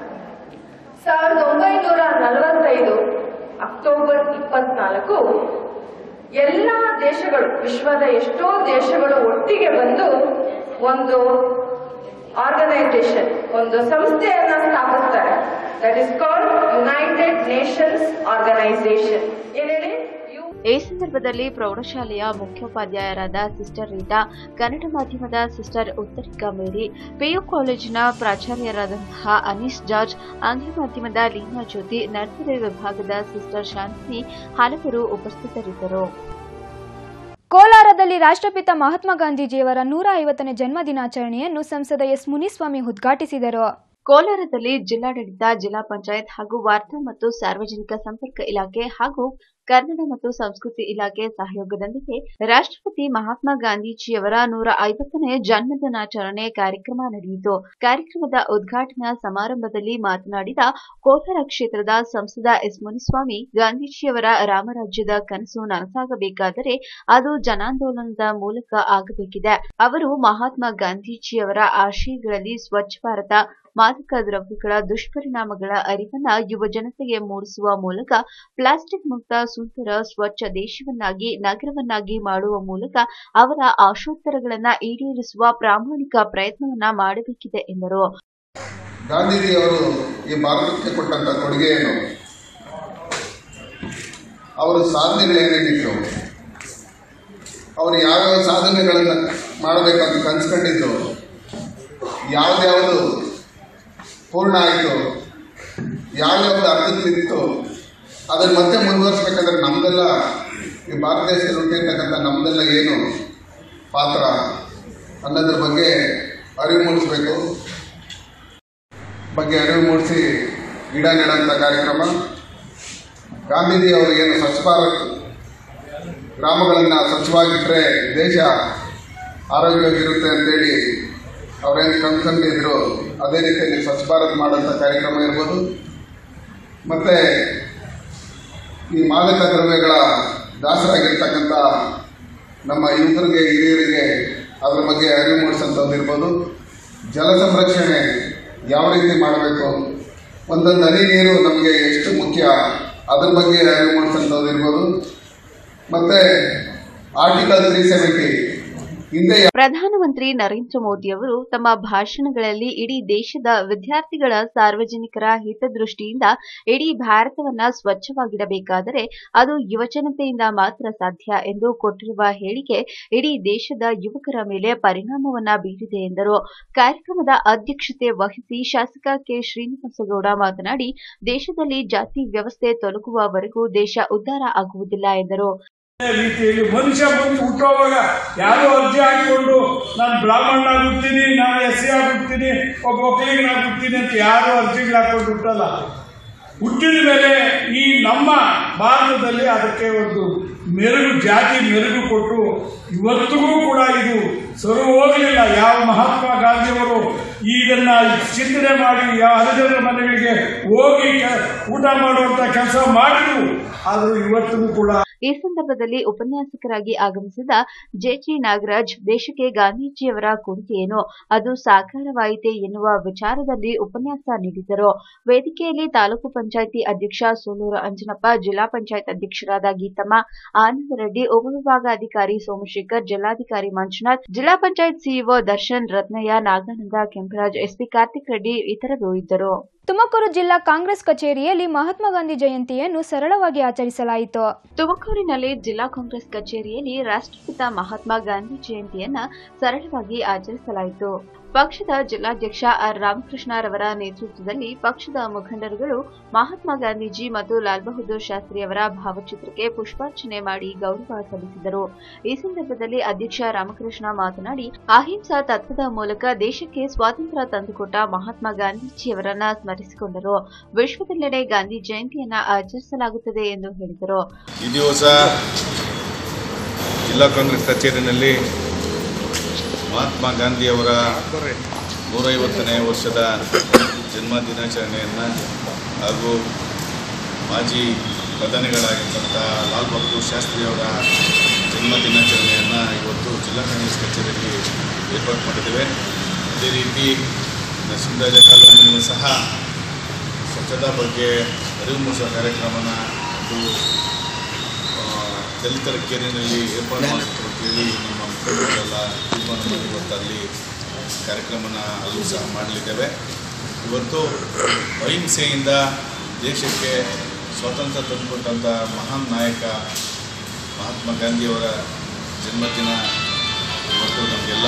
ಸಾವಿರದ ಒಂಬೈನೂರ ನಲವತ್ತೈದು ಅಕ್ಟೋಬರ್ ಇಪ್ಪತ್ನಾಲ್ಕು ಎಲ್ಲಾ ದೇಶಗಳು ವಿಶ್ವದ ಎಷ್ಟೋ ದೇಶಗಳು ಒಟ್ಟಿಗೆ ಬಂದು ಒಂದು ಆರ್ಗನೈಸೇಷನ್ ಒಂದು ಸಂಸ್ಥೆಯನ್ನ ಸ್ಥಾಪಿಸ್ತಾರೆ that is called United Nations Organisation ಏನ್ ಹೇಳಿ ಯು ಈ ಸಂದರ್ಭದಲ್ಲಿ ಪ್ರೌಢಶಾಲೆಯ ಮುಖ್ಯೋಪಾಧ್ಯಾಯರಾದ ಸಿಸ್ಟರ್ ರೀಟಾ ಕನ್ನಡ ಮಾಧ್ಯಮದ ಸಿಸ್ಟರ್ ಉತ್ತರಿಕಾ ಮೇರಿ ಪಿಯು ಕಾಲೇಜಿನ ಪ್ರಾಚಾರ್ಯರಾದಂತಹ ಅನೀಸ್ ಜಾರ್ಜ್ ಆಂಗ್ಲ ಮಾಧ್ಯಮದ ಲೀನಾ ಜ್ಯೋತಿ ನರ್ಸರಿ ವಿಭಾಗದ ಸಿಸ್ಟರ್ ಶಾಂತಿನಿ ಹಲವರು ಉಪಸ್ಥಿತರಿದ್ದರು ಕೋಲಾರದಲ್ಲಿ ರಾಷ್ಟ್ರಪಿತ ಮಹಾತ್ಮ ಗಾಂಧೀಜಿಯವರ ನೂರ ಐವತ್ತನೇ ಜನ್ಮ ದಿನಾಚರಣೆಯನ್ನು ಸಂಸದ ಎಸ್ ಮುನಿಸ್ವಾಮಿ ಉದ್ಘಾಟಿಸಿದರು ಕೋಲಾರದಲ್ಲಿ ಜಿಲ್ಲಾಡಳಿತ ಜಿಲ್ಲಾ ಪಂಚಾಯತ್ ಹಾಗೂ ವಾರ್ತಾ ಮತ್ತು ಸಾರ್ವಜನಿಕ ಸಂಪರ್ಕ ಇಲಾಖೆ ಹಾಗೂ ಕನ್ನಡ ಮತ್ತು ಸಂಸ್ಕೃತಿ ಇಲಾಖೆ ಸಹಯೋಗದೊಂದಿಗೆ ರಾಷ್ಟ್ರಪತಿ ಮಹಾತ್ಮ ಗಾಂಧೀಜಿಯವರ ನೂರ ಐವತ್ತನೇ ಜನ್ಮ ದಿನಾಚರಣೆ ಕಾರ್ಯಕ್ರಮ ನಡೆಯಿತು ಕಾರ್ಯಕ್ರಮದ ಉದ್ಘಾಟನಾ ಸಮಾರಂಭದಲ್ಲಿ ಮಾತನಾಡಿದ ಕೋಲಾರ ಕ್ಷೇತ್ರದ ಸಂಸದ ಎಸ್ ಮುನಿಸ್ವಾಮಿ ಗಾಂಧೀಜಿಯವರ ರಾಮರಾಜ್ಯದ ಕನಸು ನನಸಾಗಬೇಕಾದರೆ ಅದು ಜನಾಂದೋಲನದ ಮೂಲಕ ಆಗಬೇಕಿದೆ ಅವರು ಮಹಾತ್ಮ ಗಾಂಧೀಜಿಯವರ ಆಶಯಗಳಲ್ಲಿ ಸ್ವಚ್ಛ ಭಾರತ ಮಾದಕ ದ್ರವ್ಯಗಳ ದುಷ್ಪರಿಣಾಮಗಳ ಅರಿವನ್ನ ಯುವ ಜನತೆಗೆ ಮೂಡಿಸುವ ಮೂಲಕ ಪ್ಲಾಸ್ಟಿಕ್ ಮುಕ್ತ ಸುಂದರ ಸ್ವಚ್ಛ ದೇಶವನ್ನಾಗಿ ನಗರವನ್ನಾಗಿ ಮಾಡುವ ಮೂಲಕ ಅವರ ಆಶೋತ್ತರಗಳನ್ನ ಈಡೇರಿಸುವ ಪ್ರಾಮಾಣಿಕ ಪ್ರಯತ್ನವನ್ನ ಮಾಡಬೇಕಿದೆ ಎಂದರು ಗಾಂಧೀಜಿಯವರು ಈ ಭಾರತಕ್ಕೆ ಕೊಟ್ಟಂತ ಕೊಡುಗೆ ಏನು ಅವರ ಸಾಧನೆಗಳೇನೇನಿತ್ತು ಅವರು ಯಾವ್ಯಾವ ಸಾಧನೆಗಳನ್ನು ಮಾಡಬೇಕಂತ ಕನ್ಸ್ಕೊಂಡಿದ್ರು ಯಾವ್ದ್ಯಾವುದು ಪೂರ್ಣ ಆಯಿತು ಯಾವ್ಯಾವ್ದು ಅರ್ಥದಲ್ಲಿತ್ತು ಅದನ್ನು ಮತ್ತೆ ಮುಂದುವರಿಸ್ಬೇಕಂದ್ರೆ ನಮ್ದೆಲ್ಲ ಈ ಭಾರತ ದೇಶದಲ್ಲಿ ಹುಟ್ಟಿರ್ತಕ್ಕಂಥ ನಮ್ದೆಲ್ಲ ಏನು ಪಾತ್ರ ಅನ್ನೋದ್ರ ಬಗ್ಗೆ ಅರಿವು ಮೂಡಿಸ್ಬೇಕು ಬಗ್ಗೆ ಅರಿವು ಮೂಡಿಸಿ ಗಿಡ ನೆಡಂಥ ಕಾರ್ಯಕ್ರಮ ಗಾಂಧೀಜಿ ಅವರು ಏನು ಸ್ವಚ್ಛ ಭಾರತ್ ಗ್ರಾಮಗಳನ್ನು ಸ್ವಚ್ಛವಾಗಿಟ್ಟರೆ ದೇಶ ಆರೋಗ್ಯವಾಗಿರುತ್ತೆ ಅಂತೇಳಿ ಅವರೇನು ಕನ್ಕೊಂಡಿದ್ರು ಅದೇ ರೀತಿಯಲ್ಲಿ ಸ್ವಚ್ಛ ಭಾರತ್ ಮಾಡೋಂಥ ಕಾರ್ಯಕ್ರಮ ಇರ್ಬೋದು ಮತ್ತು ಈ ಮಾದಕ ದ್ರವ್ಯಗಳ ದಾಸರಾಗಿರ್ತಕ್ಕಂಥ ನಮ್ಮ ಯುವಕರಿಗೆ ಹಿರಿಯರಿಗೆ ಅದ್ರ ಬಗ್ಗೆ ಅರಿವು ಮೂಡಿಸೋಂಥದ್ದು ಇರ್ಬೋದು ಜಲ ಸಂರಕ್ಷಣೆ ಯಾವ ರೀತಿ ಮಾಡಬೇಕು ಒಂದೊಂದು ಹನಿ ನೀರು ನಮಗೆ ಎಷ್ಟು ಮುಖ್ಯ ಅದ್ರ ಬಗ್ಗೆ ಅರಿವು ಮೂಡಿಸೋಂಥದ್ದು ಇರ್ಬೋದು ಮತ್ತು ಆರ್ಟಿಕಲ್ ತ್ರೀ ಸೆವೆಂಟಿ ಹಿಂದೆ ಪ್ರಧಾನಮಂತ್ರಿ ನರೇಂದ್ರ ಮೋದಿ ಅವರು ತಮ್ಮ ಭಾಷಣಗಳಲ್ಲಿ ಇಡೀ ದೇಶದ ವಿದ್ಯಾರ್ಥಿಗಳ ಸಾರ್ವಜನಿಕರ ಹಿತದೃಷ್ಟಿಯಿಂದ ಇಡೀ ಭಾರತವನ್ನ ಸ್ವಚ್ಛವಾಗಿಡಬೇಕಾದರೆ ಅದು ಯುವಜನತೆಯಿಂದ ಮಾತ್ರ ಸಾಧ್ಯ ಎಂದು ಕೊಟ್ಟಿರುವ ಹೇಳಿಕೆ ಇಡೀ ದೇಶದ ಯುವಕರ ಮೇಲೆ ಪರಿಣಾಮವನ್ನ ಬೀರಿದೆ ಎಂದರು ಕಾರ್ಯಕ್ರಮದ ಅಧ್ಯಕ್ಷತೆ ವಹಿಸಿ ಶಾಸಕ ಕೆ ಶ್ರೀನಿವಾಸಗೌಡ ಮಾತನಾಡಿ ದೇಶದಲ್ಲಿ ಜಾತಿ ವ್ಯವಸ್ಥೆ ತೊಲಗುವವರೆಗೂ ದೇಶ ಉದ್ಧಾರ ಆಗುವುದಿಲ್ಲ ಎಂದರು ರೀತಿಯಲ್ಲಿ ಮನುಷ್ಯ ಬಂದು ಹುಟ್ಟೋವಾಗ ಯಾರೋ ಅರ್ಜಿ ಹಾಕಿಕೊಂಡು ನಾನು ಬ್ರಾಹ್ಮಣ ಹುಡ್ತೀನಿ ನಾನು ಎಸ್ ಸಿ ಹುಡ್ತೀನಿ ಒಬ್ಬ ಒಕ್ಕಲಿಗನಾಗಿ ಹುಡ್ತೀನಿ ಅಂತ ಯಾರು ಅರ್ಜಿಗಳು ಹಾಕೊಂಡು ಹುಟ್ಟಲ್ಲ ಹುಟ್ಟಿದ ಮೇಲೆ ಈ ನಮ್ಮ ಭಾರತದಲ್ಲಿ ಅದಕ್ಕೆ ಒಂದು ಮೆರುಗು ಜಾತಿ ಮೆರುಗು ಕೊಟ್ಟು ಇವತ್ತಿಗೂ ಕೂಡ ಇದು ಸರು ಹೋಗಲಿಲ್ಲ ಯಾವ ಮಹಾತ್ಮ ಗಾಂಧಿಯವರು ಇದನ್ನ ಚಿಂತನೆ ಮಾಡಿ ಯಾವ ಹಲಜನರ ಮನೆಗಳಿಗೆ ಹೋಗಿ ಕೆ- ಊಟ ಮಾಡುವಂತ ಕೆಲಸ ಮಾಡಿದ್ರು ಆದರೂ ಇವತ್ತಿಗೂ ಕೂಡ ಈ ಸಂದರ್ಭದಲ್ಲಿ ಉಪನ್ಯಾಸಕರಾಗಿ ಆಗಮಿಸಿದ ಜೆಜಿ ನಾಗರಾಜ್ ದೇಶಕ್ಕೆ ಗಾಂಧೀಜಿಯವರ ಕೊಡುಗೆಯೇನು ಅದು ಸಾಕಾರವಾಯಿತೆ ಎನ್ನುವ ವಿಚಾರದಲ್ಲಿ ಉಪನ್ಯಾಸ ನೀಡಿದರು ವೇದಿಕೆಯಲ್ಲಿ ತಾಲೂಕು ಪಂಚಾಯಿತಿ ಅಧ್ಯಕ್ಷ ಸೋಲೂರು ಅಂಜನಪ್ಪ ಜಿಲ್ಲಾ ಪಂಚಾಯತ್ ಅಧ್ಯಕ್ಷರಾದ ಗೀತಮ್ಮ ಆನಂದ ರೆಡ್ಡಿ ಉಪವಿಭಾಗಾಧಿಕಾರಿ ಸೋಮಶೇಖರ್ ಜಿಲ್ಲಾಧಿಕಾರಿ ಮಂಜುನಾಥ್ ಜಿಲ್ಲಾ ಪಂಚಾಯತ್ ಸಿಇಒ ದರ್ಶನ್ ರತ್ನಯ್ಯ ನಾಗಾನಂದ ಕೆಂಪರಾಜ್ ಎಸ್ಪಿ ಕಾರ್ತಿಕ್ ರೆಡ್ಡಿ ಇತರರು ಇದ್ದರು ತುಮಕೂರು ಜಿಲ್ಲಾ ಕಾಂಗ್ರೆಸ್ ಕಚೇರಿಯಲ್ಲಿ ಮಹಾತ್ಮ ಗಾಂಧಿ ಜಯಂತಿಯನ್ನು ಸರಳವಾಗಿ ಆಚರಿಸಲಾಯಿತು ತುಮಕೂರು ತುಮಕೂರಿನಲ್ಲಿ ಜಿಲ್ಲಾ ಕಾಂಗ್ರೆಸ್ ಕಚೇರಿಯಲ್ಲಿ ರಾಷ್ಟ್ರಪಿತ ಮಹಾತ್ಮ ಗಾಂಧಿ ಜಯಂತಿಯನ್ನ ಸರಳವಾಗಿ ಆಚರಿಸಲಾಯಿತು ಪಕ್ಷದ ಜಿಲ್ಲಾಧ್ಯಕ್ಷ ಆರ್ ರಾಮಕೃಷ್ಣರವರ ನೇತೃತ್ವದಲ್ಲಿ ಪಕ್ಷದ ಮುಖಂಡರುಗಳು ಮಹಾತ್ಮ ಗಾಂಧೀಜಿ ಮತ್ತು ಲಾಲ್ ಬಹದ್ದೂರ್ ಶಾಸ್ತ್ರಿಯವರ ಭಾವಚಿತ್ರಕ್ಕೆ ಪುಷ್ಪಾರ್ಚನೆ ಮಾಡಿ ಗೌರವ ಸಲ್ಲಿಸಿದರು ಈ ಸಂದರ್ಭದಲ್ಲಿ ಅಧ್ಯಕ್ಷ ರಾಮಕೃಷ್ಣ ಮಾತನಾಡಿ ಅಹಿಂಸಾ ತತ್ವದ ಮೂಲಕ ದೇಶಕ್ಕೆ ಸ್ವಾತಂತ್ರ್ಯ ತಂದುಕೊಟ್ಟ ಮಹಾತ್ಮ ಗಾಂಧೀಜಿಯವರನ್ನ ಸ್ಮರಿಸಿಕೊಂಡರು ವಿಶ್ವದೆಲ್ಲೆಡೆ ಗಾಂಧಿ ಜಯಂತಿಯನ್ನ ಆಚರಿಸಲಾಗುತ್ತದೆ ಎಂದು ಹೇಳಿದರು ಈ ದಿವಸ ಜಿಲ್ಲಾ ಕಾಂಗ್ರೆಸ್ ಕಚೇರಿನಲ್ಲಿ ಮಹಾತ್ಮ ಗಾಂಧಿಯವರ ನೂರೈವತ್ತನೇ ವರ್ಷದ ಜನ್ಮ ದಿನಾಚರಣೆಯನ್ನು ಹಾಗೂ ಮಾಜಿ ಪ್ರಧಾನಿಗಳಾಗಿರ್ತಂಥ ಲಾಲ್ ಬಹದ್ದೂರ್ ಶಾಸ್ತ್ರಿಯವರ ಜನ್ಮ ದಿನಾಚರಣೆಯನ್ನು ಇವತ್ತು ಜಿಲ್ಲಾ ಕಾಂಗ್ರೆಸ್ ಕಚೇರಿಯಲ್ಲಿ ಏರ್ಪಾಡು ಮಾಡಿದ್ದೇವೆ ಅದೇ ರೀತಿ ನರಸಿಂಹರಾಜ ಕಾಲೋನಿಯಲ್ಲೂ ಸಹ ಸ್ವಚ್ಛತಾ ಬಗ್ಗೆ ಅರಿವು ಮೂಡಿಸುವ ಕಾರ್ಯಕ್ರಮನ ಮತ್ತು ಆ, ದಲಿತರ ಕೇರಿನಲ್ಲಿ ಏರ್ಪಾಡು ಮಾಡಬೇಕು ಅಂತೇಳಿ ನಮ್ಮ ಮುಖಂಡರೆಲ್ಲ ತೀರ್ಮಾನ ಮಾಡಿ ಇವತ್ತು ಅಲ್ಲಿ ಕಾರ್ಯಕ್ರಮನ ಅಲ್ಲೂ ಸಹ ಮಾಡಲಿದ್ದೇವೆ ಇವತ್ತು ಅಹಿಂಸೆಯಿಂದ ದೇಶಕ್ಕೆ ಸ್ವಾತಂತ್ರ್ಯ ತಂದುಕೊಟ್ಟಂಥ ಮಹಾನ್ ನಾಯಕ ಮಹಾತ್ಮ ಗಾಂಧಿಯವರ ಜನ್ಮದಿನ ಇವತ್ತು ನಮಗೆಲ್ಲ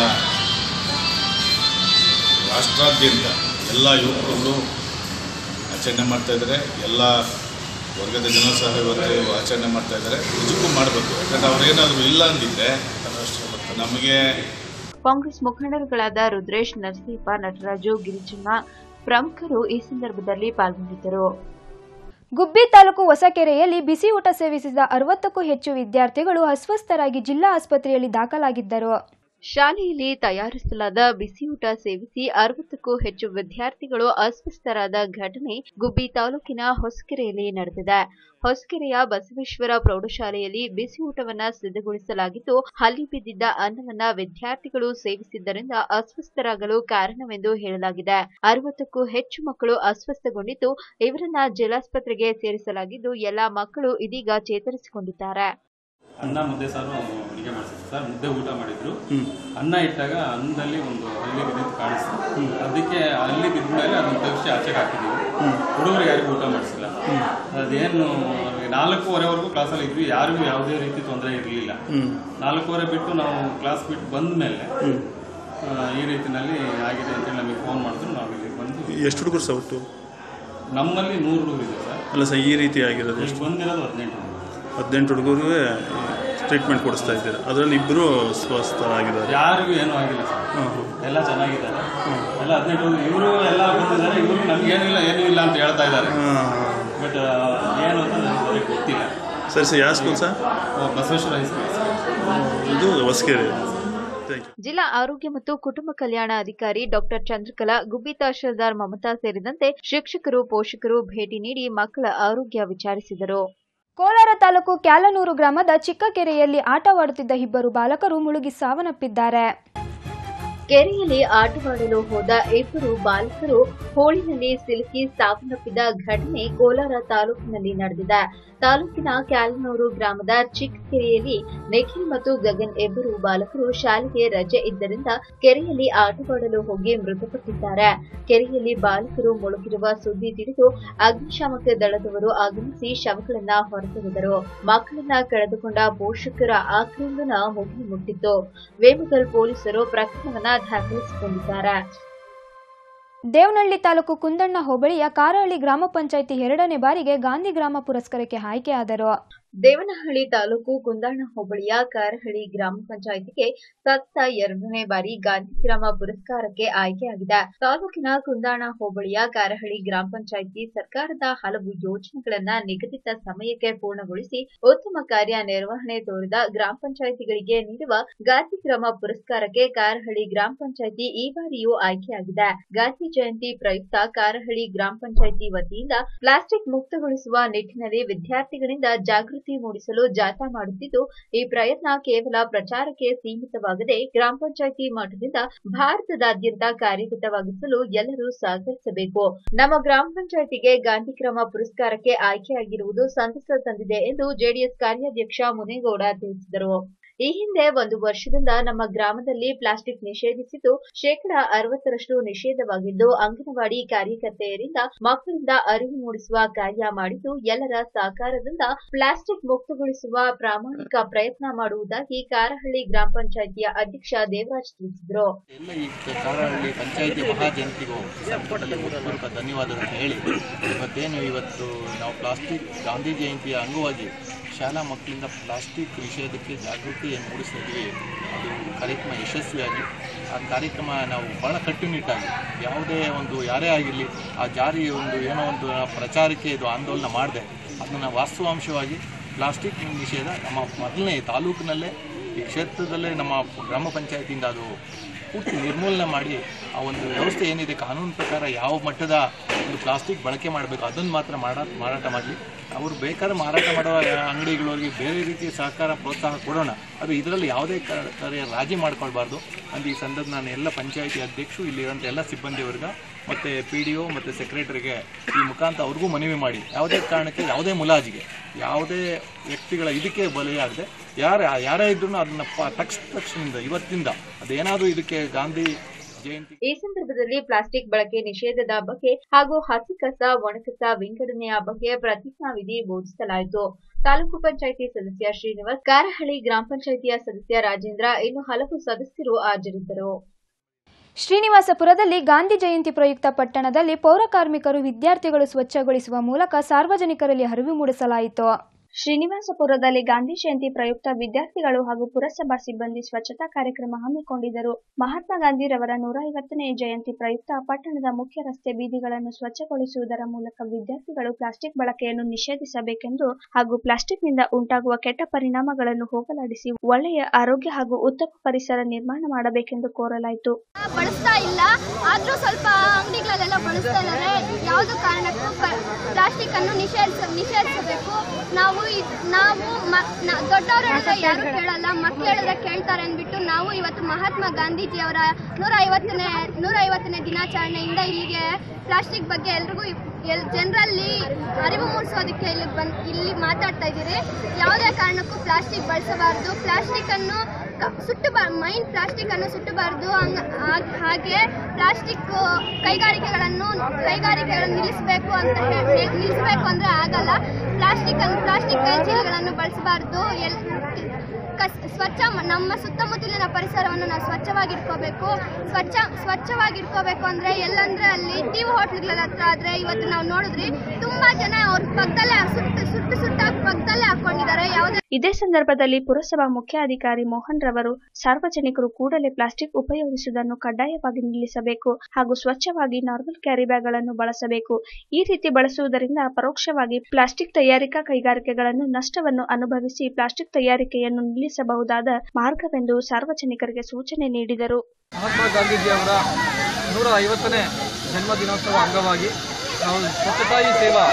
ರಾಷ್ಟ್ರಾದ್ಯಂತ ಎಲ್ಲ ಯುವಕರಲ್ಲೂ ಆಚರಣೆ ಮಾಡ್ತಾ ಇದ್ದಾರೆ ಎಲ್ಲ ವರ್ಗದ ಜನ ಸಹ ಇವತ್ತು ಆಚರಣೆ ಮಾಡ್ತಾ ಇದ್ದಾರೆ ನಿಜಕ್ಕೂ ಮಾಡಬೇಕು ಯಾಕಂದ್ರೆ ಅವ್ರೇನಾದರೂ ಇಲ್ಲ ಅಂದಿದ್ರೆ ನಮಗೆ ಕಾಂಗ್ರೆಸ್ ಮುಖಂಡರುಗಳಾದ ರುದ್ರೇಶ್ ನರಸೀಪ ನಟರಾಜು ಗಿರಿಜಮ್ಮ ಪ್ರಮುಖರು ಈ ಸಂದರ್ಭದಲ್ಲಿ ಪಾಲ್ಗೊಂಡಿದ್ದರು ಗುಬ್ಬಿ ತಾಲೂಕು ಹೊಸಕೆರೆಯಲ್ಲಿ ಬಿಸಿ ಊಟ ಸೇವಿಸಿದ ಅರವತ್ತಕ್ಕೂ ಹೆಚ್ಚು ವಿದ್ಯಾರ್ಥಿಗಳು ಅಸ್ವಸ್ಥರಾಗಿ ಜಿಲ್ಲಾ ಆಸ್ಪತ್ರೆಯಲ್ಲಿ ದಾಖಲಾಗಿದ್ದರು ಶಾಲೆಯಲ್ಲಿ ತಯಾರಿಸಲಾದ ಬಿಸಿಯೂಟ ಸೇವಿಸಿ ಅರವತ್ತಕ್ಕೂ ಹೆಚ್ಚು ವಿದ್ಯಾರ್ಥಿಗಳು ಅಸ್ವಸ್ಥರಾದ ಘಟನೆ ಗುಬ್ಬಿ ತಾಲೂಕಿನ ಹೊಸಕೆರೆಯಲ್ಲಿ ನಡೆದಿದೆ ಹೊಸಕೆರೆಯ ಬಸವೇಶ್ವರ ಪ್ರೌಢಶಾಲೆಯಲ್ಲಿ ಬಿಸಿಯೂಟವನ್ನ ಸಿದ್ಧಗೊಳಿಸಲಾಗಿದ್ದು ಹಲ್ಲಿ ಬಿದ್ದಿದ್ದ ಅನ್ನವನ್ನ ವಿದ್ಯಾರ್ಥಿಗಳು ಸೇವಿಸಿದ್ದರಿಂದ ಅಸ್ವಸ್ಥರಾಗಲು ಕಾರಣವೆಂದು ಹೇಳಲಾಗಿದೆ ಅರವತ್ತಕ್ಕೂ ಹೆಚ್ಚು ಮಕ್ಕಳು ಅಸ್ವಸ್ಥಗೊಂಡಿದ್ದು ಇವರನ್ನ ಜಿಲ್ಲಾಸ್ಪತ್ರೆಗೆ ಸೇರಿಸಲಾಗಿದ್ದು ಎಲ್ಲಾ ಮಕ್ಕಳು ಇದೀಗ ಚೇತರಿಸಿಕೊಂಡಿದ್ದಾರೆ ಅನ್ನ ಮುದ್ದೆ ಸಾರು ಅಡುಗೆ ಮಾಡಿಸಿದ್ರು ಸರ್ ಮುದ್ದೆ ಊಟ ಮಾಡಿದ್ರು ಅನ್ನ ಇಟ್ಟಾಗ ಅನ್ನದಲ್ಲಿ ಒಂದು ಹಲ್ಲಿ ಬಿದ್ದಿದ್ದು ಕಾಣಿಸ್ತು ಅದಕ್ಕೆ ಹಲ್ಲಿ ಬಿದ್ದ ಮೇಲೆ ಅದನ್ನ ತೆಗೆಸಿ ಆಚೆಗೆ ಹಾಕಿದ್ದೀವಿ ಹುಡುಗರು ಯಾರಿಗೂ ಊಟ ಮಾಡಿಸಿಲ್ಲ ಅದೇನು ನಮಗೆ ನಾಲ್ಕೂವರೆವರೆಗೂ ಕ್ಲಾಸಲ್ಲಿ ಇದ್ವಿ ಯಾರಿಗೂ ಯಾವುದೇ ರೀತಿ ತೊಂದರೆ ಇರಲಿಲ್ಲ ನಾಲ್ಕೂವರೆ ಬಿಟ್ಟು ನಾವು ಕ್ಲಾಸ್ ಬಿಟ್ಟು ಬಂದ ಮೇಲೆ ಈ ರೀತಿನಲ್ಲಿ ಆಗಿದೆ ಅಂತೇಳಿ ನಮಗೆ ಫೋನ್ ಮಾಡಿದ್ರು ನಾವು ಇಲ್ಲಿ ಬಂದು ಎಷ್ಟು ಹುಡುಗರು ಸಹ ಒಟ್ಟು ನಮ್ಮಲ್ಲಿ ನೂರು ಹುಡುಗರು ಇದೆ ಸರ್ ಅಲ್ಲ ಸರ್ ಈ ರೀತಿ ಆಗಿರೋದು ಈಗ ಎಷ್ಟು ಬಂದಿರೋದು ಹದಿನೆಂಟು ಹುಡುಗರು ಹದಿನೆಂಟು ಹುಡುಗರಿಗೆ ಟ್ರೀಟ್ಮೆಂಟ್ ಕೊಡಿಸ್ತಾ ಇದ್ದೀರಾ ಅದರಲ್ಲಿ ಇಬ್ಬರು ಸ್ವಸ್ಥರಾಗಿದ್ದಾರೆ ಯಾರಿಗೂ ಏನೂ ಆಗಿಲ್ಲ ಸರ್ ಎಲ್ಲ ಚೆನ್ನಾಗಿದ್ದಾರೆ ಎಲ್ಲ ಹದಿನೆಂಟು ಇವರು ಎಲ್ಲ ಬಂದಿದ್ದಾರೆ ಇವರು ನಮ್ಗೇನಿಲ್ಲ ಏನೂ ಇಲ್ಲ ಅಂತ ಹೇಳ್ತಾ ಇದ್ದಾರೆ ಬಟ್ ಏನು ಅಂತ ನನಗೆ ಗೊತ್ತಿಲ್ಲ ಸರಿ ಸರ್ ಯಾವ ಸ್ಕೂಲ್ ಸರ್ ಓ, ಬಸವೇಶ್ವರ ಹೈಸ್ಕೂಲ್ ಇದು ಹೊಸಕೆರೆ ಥ್ಯಾಂಕ್ ಯು ಜಿಲ್ಲಾ ಆರೋಗ್ಯ ಮತ್ತು ಕುಟುಂಬ ಕಲ್ಯಾಣ ಅಧಿಕಾರಿ ಡಾಕ್ಟರ್ ಚಂದ್ರಕಲಾ ಗುಬ್ಬಿ ತಹಶೀಲ್ದಾರ್ ಮಮತಾ ಸೇರಿದಂತೆ ಶಿಕ್ಷಕರು ಪೋಷಕರು ಭೇಟಿ ನೀಡಿ ಮಕ್ಕಳ ಆರೋಗ್ಯ ವಿಚಾರಿಸಿದರು ಕೋಲಾರ ತಾಲೂಕು ಕ್ಯಾಲನೂರು ಗ್ರಾಮದ ಚಿಕ್ಕಕೆರೆಯಲ್ಲಿ ಆಟವಾಡುತ್ತಿದ್ದ ಇಬ್ಬರು ಬಾಲಕರು ಮುಳುಗಿ ಸಾವನ್ನಪ್ಪಿದ್ದಾರೆ ಕೆರೆಯಲ್ಲಿ ಆಟವಾಡಲು ಹೋದ ಇಬ್ಬರು ಬಾಲಕರು ಹೋಳಿನಲ್ಲಿ ಸಿಲುಕಿ ಸಾವನ್ನಪ್ಪಿದ ಘಟನೆ ಕೋಲಾರ ತಾಲೂಕಿನಲ್ಲಿ ನಡೆದಿದೆ ತಾಲೂಕಿನ ಕ್ಯಾಲನೂರು ಗ್ರಾಮದ ಚಿಕ್ಕಕೆರೆಯಲ್ಲಿ ನಿಖಿಲ್ ಮತ್ತು ಗಗನ್ ಇಬ್ಬರು ಬಾಲಕರು ಶಾಲೆಗೆ ರಜೆ ಇದ್ದರಿಂದ ಕೆರೆಯಲ್ಲಿ ಆಟವಾಡಲು ಹೋಗಿ ಮೃತಪಟ್ಟಿದ್ದಾರೆ ಕೆರೆಯಲ್ಲಿ ಬಾಲಕರು ಮುಳುಗಿರುವ ಸುದ್ದಿ ತಿಳಿದು ಅಗ್ನಿಶಾಮಕ ದಳದವರು ಆಗಮಿಸಿ ಶವಗಳನ್ನ ಹೊರತೆಗೆದರು ಮಕ್ಕಳನ್ನ ಕಳೆದುಕೊಂಡ ಪೋಷಕರ ಆಕ್ರಂದನ ಮುಗಿ ಮುಟ್ಟಿತ್ತು ವೇಮಗಲ್ ಪೊಲೀಸರು ಪ್ರಕರಣವನ್ನ ದಾಖಲಿಸಿಕೊಂಡಿದ್ದಾರೆ ದೇವನಹಳ್ಳಿ ತಾಲೂಕು ಕುಂದಣ್ಣ ಹೋಬಳಿಯ ಕಾರಹಳ್ಳಿ ಗ್ರಾಮ ಪಂಚಾಯಿತಿ ಎರಡನೇ ಬಾರಿಗೆ ಗಾಂಧಿ ಗ್ರಾಮ ಪುರಸ್ಕಾರಕ್ಕೆ ಆಯ್ಕೆಯಾದರು ದೇವನಹಳ್ಳಿ ತಾಲೂಕು ಕುಂದಾಣ ಹೋಬಳಿಯ ಕಾರಹಳ್ಳಿ ಗ್ರಾಮ ಪಂಚಾಯಿತಿಗೆ ಸತತ ಎರಡನೇ ಬಾರಿ ಗಾಂಧಿ ಗ್ರಾಮ ಪುರಸ್ಕಾರಕ್ಕೆ ಆಯ್ಕೆಯಾಗಿದೆ ತಾಲೂಕಿನ ಕುಂದಾಣ ಹೋಬಳಿಯ ಕಾರಹಳ್ಳಿ ಗ್ರಾಮ ಪಂಚಾಯಿತಿ ಸರ್ಕಾರದ ಹಲವು ಯೋಜನೆಗಳನ್ನ ನಿಗದಿತ ಸಮಯಕ್ಕೆ ಪೂರ್ಣಗೊಳಿಸಿ ಉತ್ತಮ ಕಾರ್ಯ ನಿರ್ವಹಣೆ ತೋರಿದ ಗ್ರಾಮ ಪಂಚಾಯಿತಿಗಳಿಗೆ ನೀಡುವ ಗಾಂಧಿ ಗ್ರಾಮ ಪುರಸ್ಕಾರಕ್ಕೆ ಕಾರಹಳ್ಳಿ ಗ್ರಾಮ ಪಂಚಾಯಿತಿ ಈ ಬಾರಿಯೂ ಆಯ್ಕೆಯಾಗಿದೆ ಗಾಂಧಿ ಜಯಂತಿ ಪ್ರಯುಕ್ತ ಕಾರಹಳ್ಳಿ ಗ್ರಾಮ ಪಂಚಾಯಿತಿ ವತಿಯಿಂದ ಪ್ಲಾಸ್ಟಿಕ್ ಮುಕ್ತಗೊಳಿಸುವ ನಿಟ್ಟಿನಲ್ಲಿ ವಿದ್ಯಾರ್ಥಿಗಳಿಂದ ಜಾಗೃತಿ ಮೂಡಿಸಲು ಜಾಥಾ ಮಾಡುತ್ತಿದ್ದು ಈ ಪ್ರಯತ್ನ ಕೇವಲ ಪ್ರಚಾರಕ್ಕೆ ಸೀಮಿತವಾಗದೆ ಗ್ರಾಮ ಪಂಚಾಯಿತಿ ಮಟ್ಟದಿಂದ ಭಾರತದಾದ್ಯಂತ ಕಾರ್ಯಗತವಾಗಿಸಲು ಎಲ್ಲರೂ ಸಹಕರಿಸಬೇಕು ನಮ್ಮ ಗ್ರಾಮ ಪಂಚಾಯಿತಿಗೆ ಗಾಂಧಿ ಗ್ರಾಮ ಪುರಸ್ಕಾರಕ್ಕೆ ಆಯ್ಕೆಯಾಗಿರುವುದು ಸಂತಸ ತಂದಿದೆ ಎಂದು ಜೆಡಿಎಸ್ ಕಾರ್ಯಾಧ್ಯಕ್ಷ ಮುನೇಗೌಡ ತಿಳಿಸಿದರು ಈ ಹಿಂದೆ ಒಂದು ವರ್ಷದಿಂದ ನಮ್ಮ ಗ್ರಾಮದಲ್ಲಿ ಪ್ಲಾಸ್ಟಿಕ್ ನಿಷೇಧಿಸಿದ್ದು ಶೇಕಡಾ ಅರವತ್ತರಷ್ಟು ನಿಷೇಧವಾಗಿದ್ದು ಅಂಗನವಾಡಿ ಕಾರ್ಯಕರ್ತೆಯರಿಂದ ಮಕ್ಕಳಿಂದ ಅರಿವು ಮೂಡಿಸುವ ಕಾರ್ಯ ಮಾಡಿದ್ದು ಎಲ್ಲರ ಸಹಕಾರದಿಂದ ಪ್ಲಾಸ್ಟಿಕ್ ಮುಕ್ತಗೊಳಿಸುವ ಪ್ರಾಮಾಣಿಕ ಪ್ರಯತ್ನ ಮಾಡುವುದಾಗಿ ಕಾರಹಳ್ಳಿ ಗ್ರಾಮ ಪಂಚಾಯಿತಿಯ ಅಧ್ಯಕ್ಷ ದೇವರಾಜ್ ತಿಳಿಸಿದರು ಎಲ್ಲ ಈ ಕಾರಹಳ್ಳಿ ಪಂಚಾಯಿತಿ ಮಹಾಜಯಂತಿಗೂ ಸಂಪುಟದಲ್ಲಿ ಹೃತ್ಪೂರ್ವಕ ಧನ್ಯವಾದಗಳನ್ನು ಹೇಳಿ ಇವತ್ತೇನು ಇವತ್ತು ನಾವು ಪ್ಲಾಸ್ಟಿಕ್ ಗಾಂಧಿ ಜಯಂತಿಯ ಅಂಗವಾಗಿ ಶಾಲಾ ಮಕ್ಕಳಿಂದ ಪ್ಲಾಸ್ಟಿಕ್ ನಿಷೇಧಕ್ಕೆ ಜಾಗೃತಿಯನ್ನು ಮೂಡಿಸ್ತಾ ಇದ್ದೀವಿ ಅದು ಕಾರ್ಯಕ್ರಮ ಯಶಸ್ವಿಯಾಗಿ ಆ ಕಾರ್ಯಕ್ರಮ ನಾವು ಬಹಳ ಕಟ್ಟುನಿಟ್ಟಾಗಿ ಯಾವುದೇ ಒಂದು ಯಾರೇ ಆಗಿರಲಿ ಆ ಜಾರಿ ಒಂದು ಏನೋ ಒಂದು ಪ್ರಚಾರಕ್ಕೆ ಇದು ಆಂದೋಲನ ಮಾಡಿದೆ ಅದನ್ನು ವಾಸ್ತವಾಂಶವಾಗಿ ಪ್ಲಾಸ್ಟಿಕ್ ನಿಷೇಧ ನಮ್ಮ ಮೊದಲನೇ ತಾಲೂಕಿನಲ್ಲೇ ಈ ಕ್ಷೇತ್ರದಲ್ಲೇ ನಮ್ಮ ಗ್ರಾಮ ಪಂಚಾಯತಿಯಿಂದ ಅದು ಪೂರ್ತಿ ನಿರ್ಮೂಲನೆ ಮಾಡಿ ಆ ಒಂದು ವ್ಯವಸ್ಥೆ ಏನಿದೆ ಕಾನೂನು ಪ್ರಕಾರ ಯಾವ ಮಟ್ಟದ ಒಂದು ಪ್ಲಾಸ್ಟಿಕ್ ಬಳಕೆ ಮಾಡಬೇಕು ಅದನ್ನು ಮಾತ್ರ ಮಾರಾಟ ಮಾರಾಟ ಮಾಡಲಿ ಅವರು ಬೇಕಾದ್ರೆ ಮಾರಾಟ ಮಾಡುವ ಅಂಗಡಿಗಳವರಿಗೆ ಬೇರೆ ರೀತಿಯ ಸಹಕಾರ ಪ್ರೋತ್ಸಾಹ ಕೊಡೋಣ ಅದು ಇದರಲ್ಲಿ ಯಾವುದೇ ಕಾರ್ಯ ರಾಜಿ ಮಾಡ್ಕೊಳ್ಬಾರ್ದು ಅಂತ ಈ ಸಂದರ್ಭ ನಾನು ಎಲ್ಲ ಪಂಚಾಯತಿ ಅಧ್ಯಕ್ಷರು ಇಲ್ಲಿರುವಂಥ ಎಲ್ಲ ಸಿಬ್ಬಂದಿ ವರ್ಗ ಮತ್ತು ಪಿ ಡಿ ಒ ಮತ್ತು ಸೆಕ್ರೆಟರಿಗೆ ಈ ಮುಖಾಂತರ ಅವ್ರಿಗೂ ಮನವಿ ಮಾಡಿ ಯಾವುದೇ ಕಾರಣಕ್ಕೆ ಯಾವುದೇ ಮುಲಾಜಿಗೆ ಯಾವುದೇ ವ್ಯಕ್ತಿಗಳ ಇದಕ್ಕೆ ಬಲಿಯಾಗದೆ ಯಾರ ಯಾರೇ ಇದ್ರೂ ಅದನ್ನ ಪ ತಕ್ಷ ತಕ್ಷಣದಿಂದ ಇವತ್ತಿಂದ ಅದೇನಾದರೂ ಇದಕ್ಕೆ ಗಾಂಧಿ ಜಯಂತಿ ಈ ಸಂದರ್ಭದಲ್ಲಿ ಪ್ಲಾಸ್ಟಿಕ್ ಬಳಕೆ ನಿಷೇಧದ ಬಗ್ಗೆ ಹಾಗೂ ಹಸಿ ಕಸ ಒಣಕಸ ವಿಂಗಡಣೆಯ ಬಗ್ಗೆ ಪ್ರತಿಜ್ಞಾವಿಧಿ ಬೋಧಿಸಲಾಯಿತು ತಾಲೂಕು ಪಂಚಾಯಿತಿ ಸದಸ್ಯ ಶ್ರೀನಿವಾಸ್ ಕಾರಹಳ್ಳಿ ಗ್ರಾಮ ಪಂಚಾಯಿತಿಯ ಸದಸ್ಯ ರಾಜೇಂದ್ರ ಇನ್ನು ಹಲವು ಸದಸ್ಯರು ಹಾಜರಿದ್ದರು ಶ್ರೀನಿವಾಸಪುರದಲ್ಲಿ ಗಾಂಧಿ ಜಯಂತಿ ಪ್ರಯುಕ್ತ ಪಟ್ಟಣದಲ್ಲಿ ಪೌರ ಕಾರ್ಮಿಕರು ವಿದ್ಯಾರ್ಥಿಗಳು ಸ್ವಚ್ಛಗೊಳಿಸುವ ಮೂಲಕ ಸಾರ್ವಜನಿಕರಲ್ಲಿ ಅರಿವು ಮೂಡಿಸಲಾಯಿತು ಶ್ರೀನಿವಾಸಪುರದಲ್ಲಿ ಗಾಂಧಿ ಜಯಂತಿ ಪ್ರಯುಕ್ತ ವಿದ್ಯಾರ್ಥಿಗಳು ಹಾಗೂ ಪುರಸಭಾ ಸಿಬ್ಬಂದಿ ಸ್ವಚ್ಛತಾ ಕಾರ್ಯಕ್ರಮ ಹಮ್ಮಿಕೊಂಡಿದ್ದರು ಮಹಾತ್ಮ ಗಾಂಧಿರವರ ನೂರ ಐವತ್ತನೇ ಜಯಂತಿ ಪ್ರಯುಕ್ತ ಪಟ್ಟಣದ ಮುಖ್ಯ ರಸ್ತೆ ಬೀದಿಗಳನ್ನು ಸ್ವಚ್ಛಗೊಳಿಸುವುದರ ಮೂಲಕ ವಿದ್ಯಾರ್ಥಿಗಳು ಪ್ಲಾಸ್ಟಿಕ್ ಬಳಕೆಯನ್ನು ನಿಷೇಧಿಸಬೇಕೆಂದು ಹಾಗೂ ಪ್ಲಾಸ್ಟಿಕ್ನಿಂದ ಉಂಟಾಗುವ ಕೆಟ್ಟ ಪರಿಣಾಮಗಳನ್ನು ಹೋಗಲಾಡಿಸಿ ಒಳ್ಳೆಯ ಆರೋಗ್ಯ ಹಾಗೂ ಉತ್ತಮ ಪರಿಸರ ನಿರ್ಮಾಣ ಮಾಡಬೇಕೆಂದು ಕೋರಲಾಯಿತು ಬಳಸ್ತಾ ಇಲ್ಲ ಆದ್ರೂ ಸ್ವಲ್ಪ ಅಂಗಡಿಗಳಲ್ಲೆಲ್ಲ ಬಳಸ್ತಾ ಇದ್ದಾರೆ ಯಾವುದೋ ಕಾರಣಕ್ಕೂ ಪ್ಲಾಸ್ಟಿಕ್ ಅನ್ನು ನಿಷೇಧಿಸ ನಿಷೇಧಿಸಬೇಕು ನಾವು ಇದ್- ನಾವು ಮ- ನ- ದೊಡ್ಡವರು ಹೇಳಿದ್ರೆ ಯಾರು ಕೇಳಲ್ಲ ಮಕ್ಳು ಹೇಳಿದ್ರೆ ಕೇಳ್ತಾರೆ ಅಂದ್ಬಿಟ್ಟು ನಾವು ಇವತ್ತು ಮಹಾತ್ಮ ಗಾಂಧೀಜಿಯವರ ನೂರ ಐವತ್ತನೇ ನೂರ ಐವತ್ತನೇ ದಿನಾಚರಣೆಯಿಂದ ಇಲ್ಲಿಗೆ ಪ್ಲಾಸ್ಟಿಕ್ ಬಗ್ಗೆ ಎಲ್ರಿಗೂ ಎಲ್ ಜನರಲ್ಲಿ ಅರಿವು ಮೂಡಿಸೋದಕ್ಕೆ ಇಲ್ಲಿ ಬಂದ್ ಇಲ್ಲಿ ಮಾತಾಡ್ತಾ ಇದ್ದೀರಿ ಯಾವುದೇ ಕಾರಣಕ್ಕೂ ಪ್ಲಾಸ್ಟಿಕ್ ಬಳಸಬಾರ್ದು ಪ್ಲಾಸ್ಟಿಕ್ ಅನ್ನು ಕ- ಸುಟ್ಟಬಾ ಮೈನ್ ಪ್ಲಾಸ್ಟಿಕ್ ಅನ್ನು ಸುಟ್ಟಬಾರ್ದು ಹಂಗ- ಹಾಗ್- ಹಾಗೆ ಪ್ಲಾಸ್ಟಿಕ್ ಕೈಗಾರಿಕೆಗಳನ್ನು ಕೈಗಾರಿಕೆಗಳನ್ನು ನಿಲ್ಲಿಸಬೇಕು ಅಂತ ಹೇಳಿ ನಿಲ್ಲಿಸಬೇಕು ಅಂದ್ರೆ ಆಗಲ್ಲ ಪ್ಲಾಸ್ಟಿಕ್ ಅನ್ನು ಪ್ಲಾಸ್ಟಿಕ್ ಕೈ ಚೀಲಗಳನ್ನು ಬಳಸಬಾರ್ದು ಎಲ್ ಕಸ್ ಸ್ವಚ್ಛ ಮ- ನಮ್ಮ ಸುತ್ತಮುತ್ತಲಿನ ಪರಿಸರವನ್ನು ನಾವು ಸ್ವಚ್ಛವಾಗಿಟ್ಕೋಬೇಕು ಸ್ವಚ್ಛ ಸ್ವಚ್ಛವಾಗಿಟ್ಕೋಬೇಕು ಅಂದ್ರೆ ಎಲ್ಲಂದ್ರೆ ಅಲ್ಲಿ ಟಿ ಹೋಟ್ಲ್ಗಳ ಹತ್ರ ಆದ್ರೆ ಇವತ್ತು ನಾವು ನೋಡಿದ್ರಿ ತುಂಬಾ ಜನ ಅವ್ರ ಪಕ್ಕದಲ್ಲೇ ಸುಟ್ಟು ಸುಟ್ಟು ಸುಟ್ಟಾಗಿ ಪಕ್ಕದಲ್ಲೇ ಹಾಕೊಂಡಿದ್ದಾರೆ ಯಾವುದೇ ಇದೇ ಸಂದರ್ಭದಲ್ಲಿ ಪುರಸಭಾ ಮುಖ್ಯಾಧಿಕಾರಿ ಮೋಹನ್ ರವರು ಸಾರ್ವಜನಿಕರು ಕೂಡಲೇ ಪ್ಲಾಸ್ಟಿಕ್ ಉಪಯೋಗಿಸುವುದನ್ನು ಕಡ್ಡಾಯವಾಗಿ ನಿಲ್ಲಿಸಬೇಕು ಹಾಗೂ ಸ್ವಚ್ಛವಾಗಿ ನಾರ್ಮಲ್ ಕ್ಯಾರಿ ಬ್ಯಾಗ್ಗಳನ್ನು ಬಳಸಬೇಕು ಈ ರೀತಿ ಬಳಸುವುದರಿಂದ ಪರೋಕ್ಷವಾಗಿ ಪ್ಲಾಸ್ಟಿಕ್ ತಯಾರಿಕಾ ಕೈಗಾರಿಕೆಗಳನ್ನು ನಷ್ಟವನ್ನು ಅನುಭವಿಸಿ ಪ್ಲಾಸ್ಟಿಕ್ ತಯಾರಿಕೆಯನ್ನು ನಿಲ್ಲಿಸಬಹುದಾದ ಮಾರ್ಗವೆಂದು ಸಾರ್ವಜನಿಕರಿಗೆ ಸೂಚನೆ ನೀಡಿದರು ಮಹಾತ್ಮ ಗಾಂಧೀಜಿಯವರ ನೂರ ಐವತ್ತನೇ ಜನ್ಮದಿನೋತ್ಸವ ಅಂಗವಾಗಿ ನಾವು ಸ್ವಚ್ಛತಾ ಹಿ ಸೇವಾ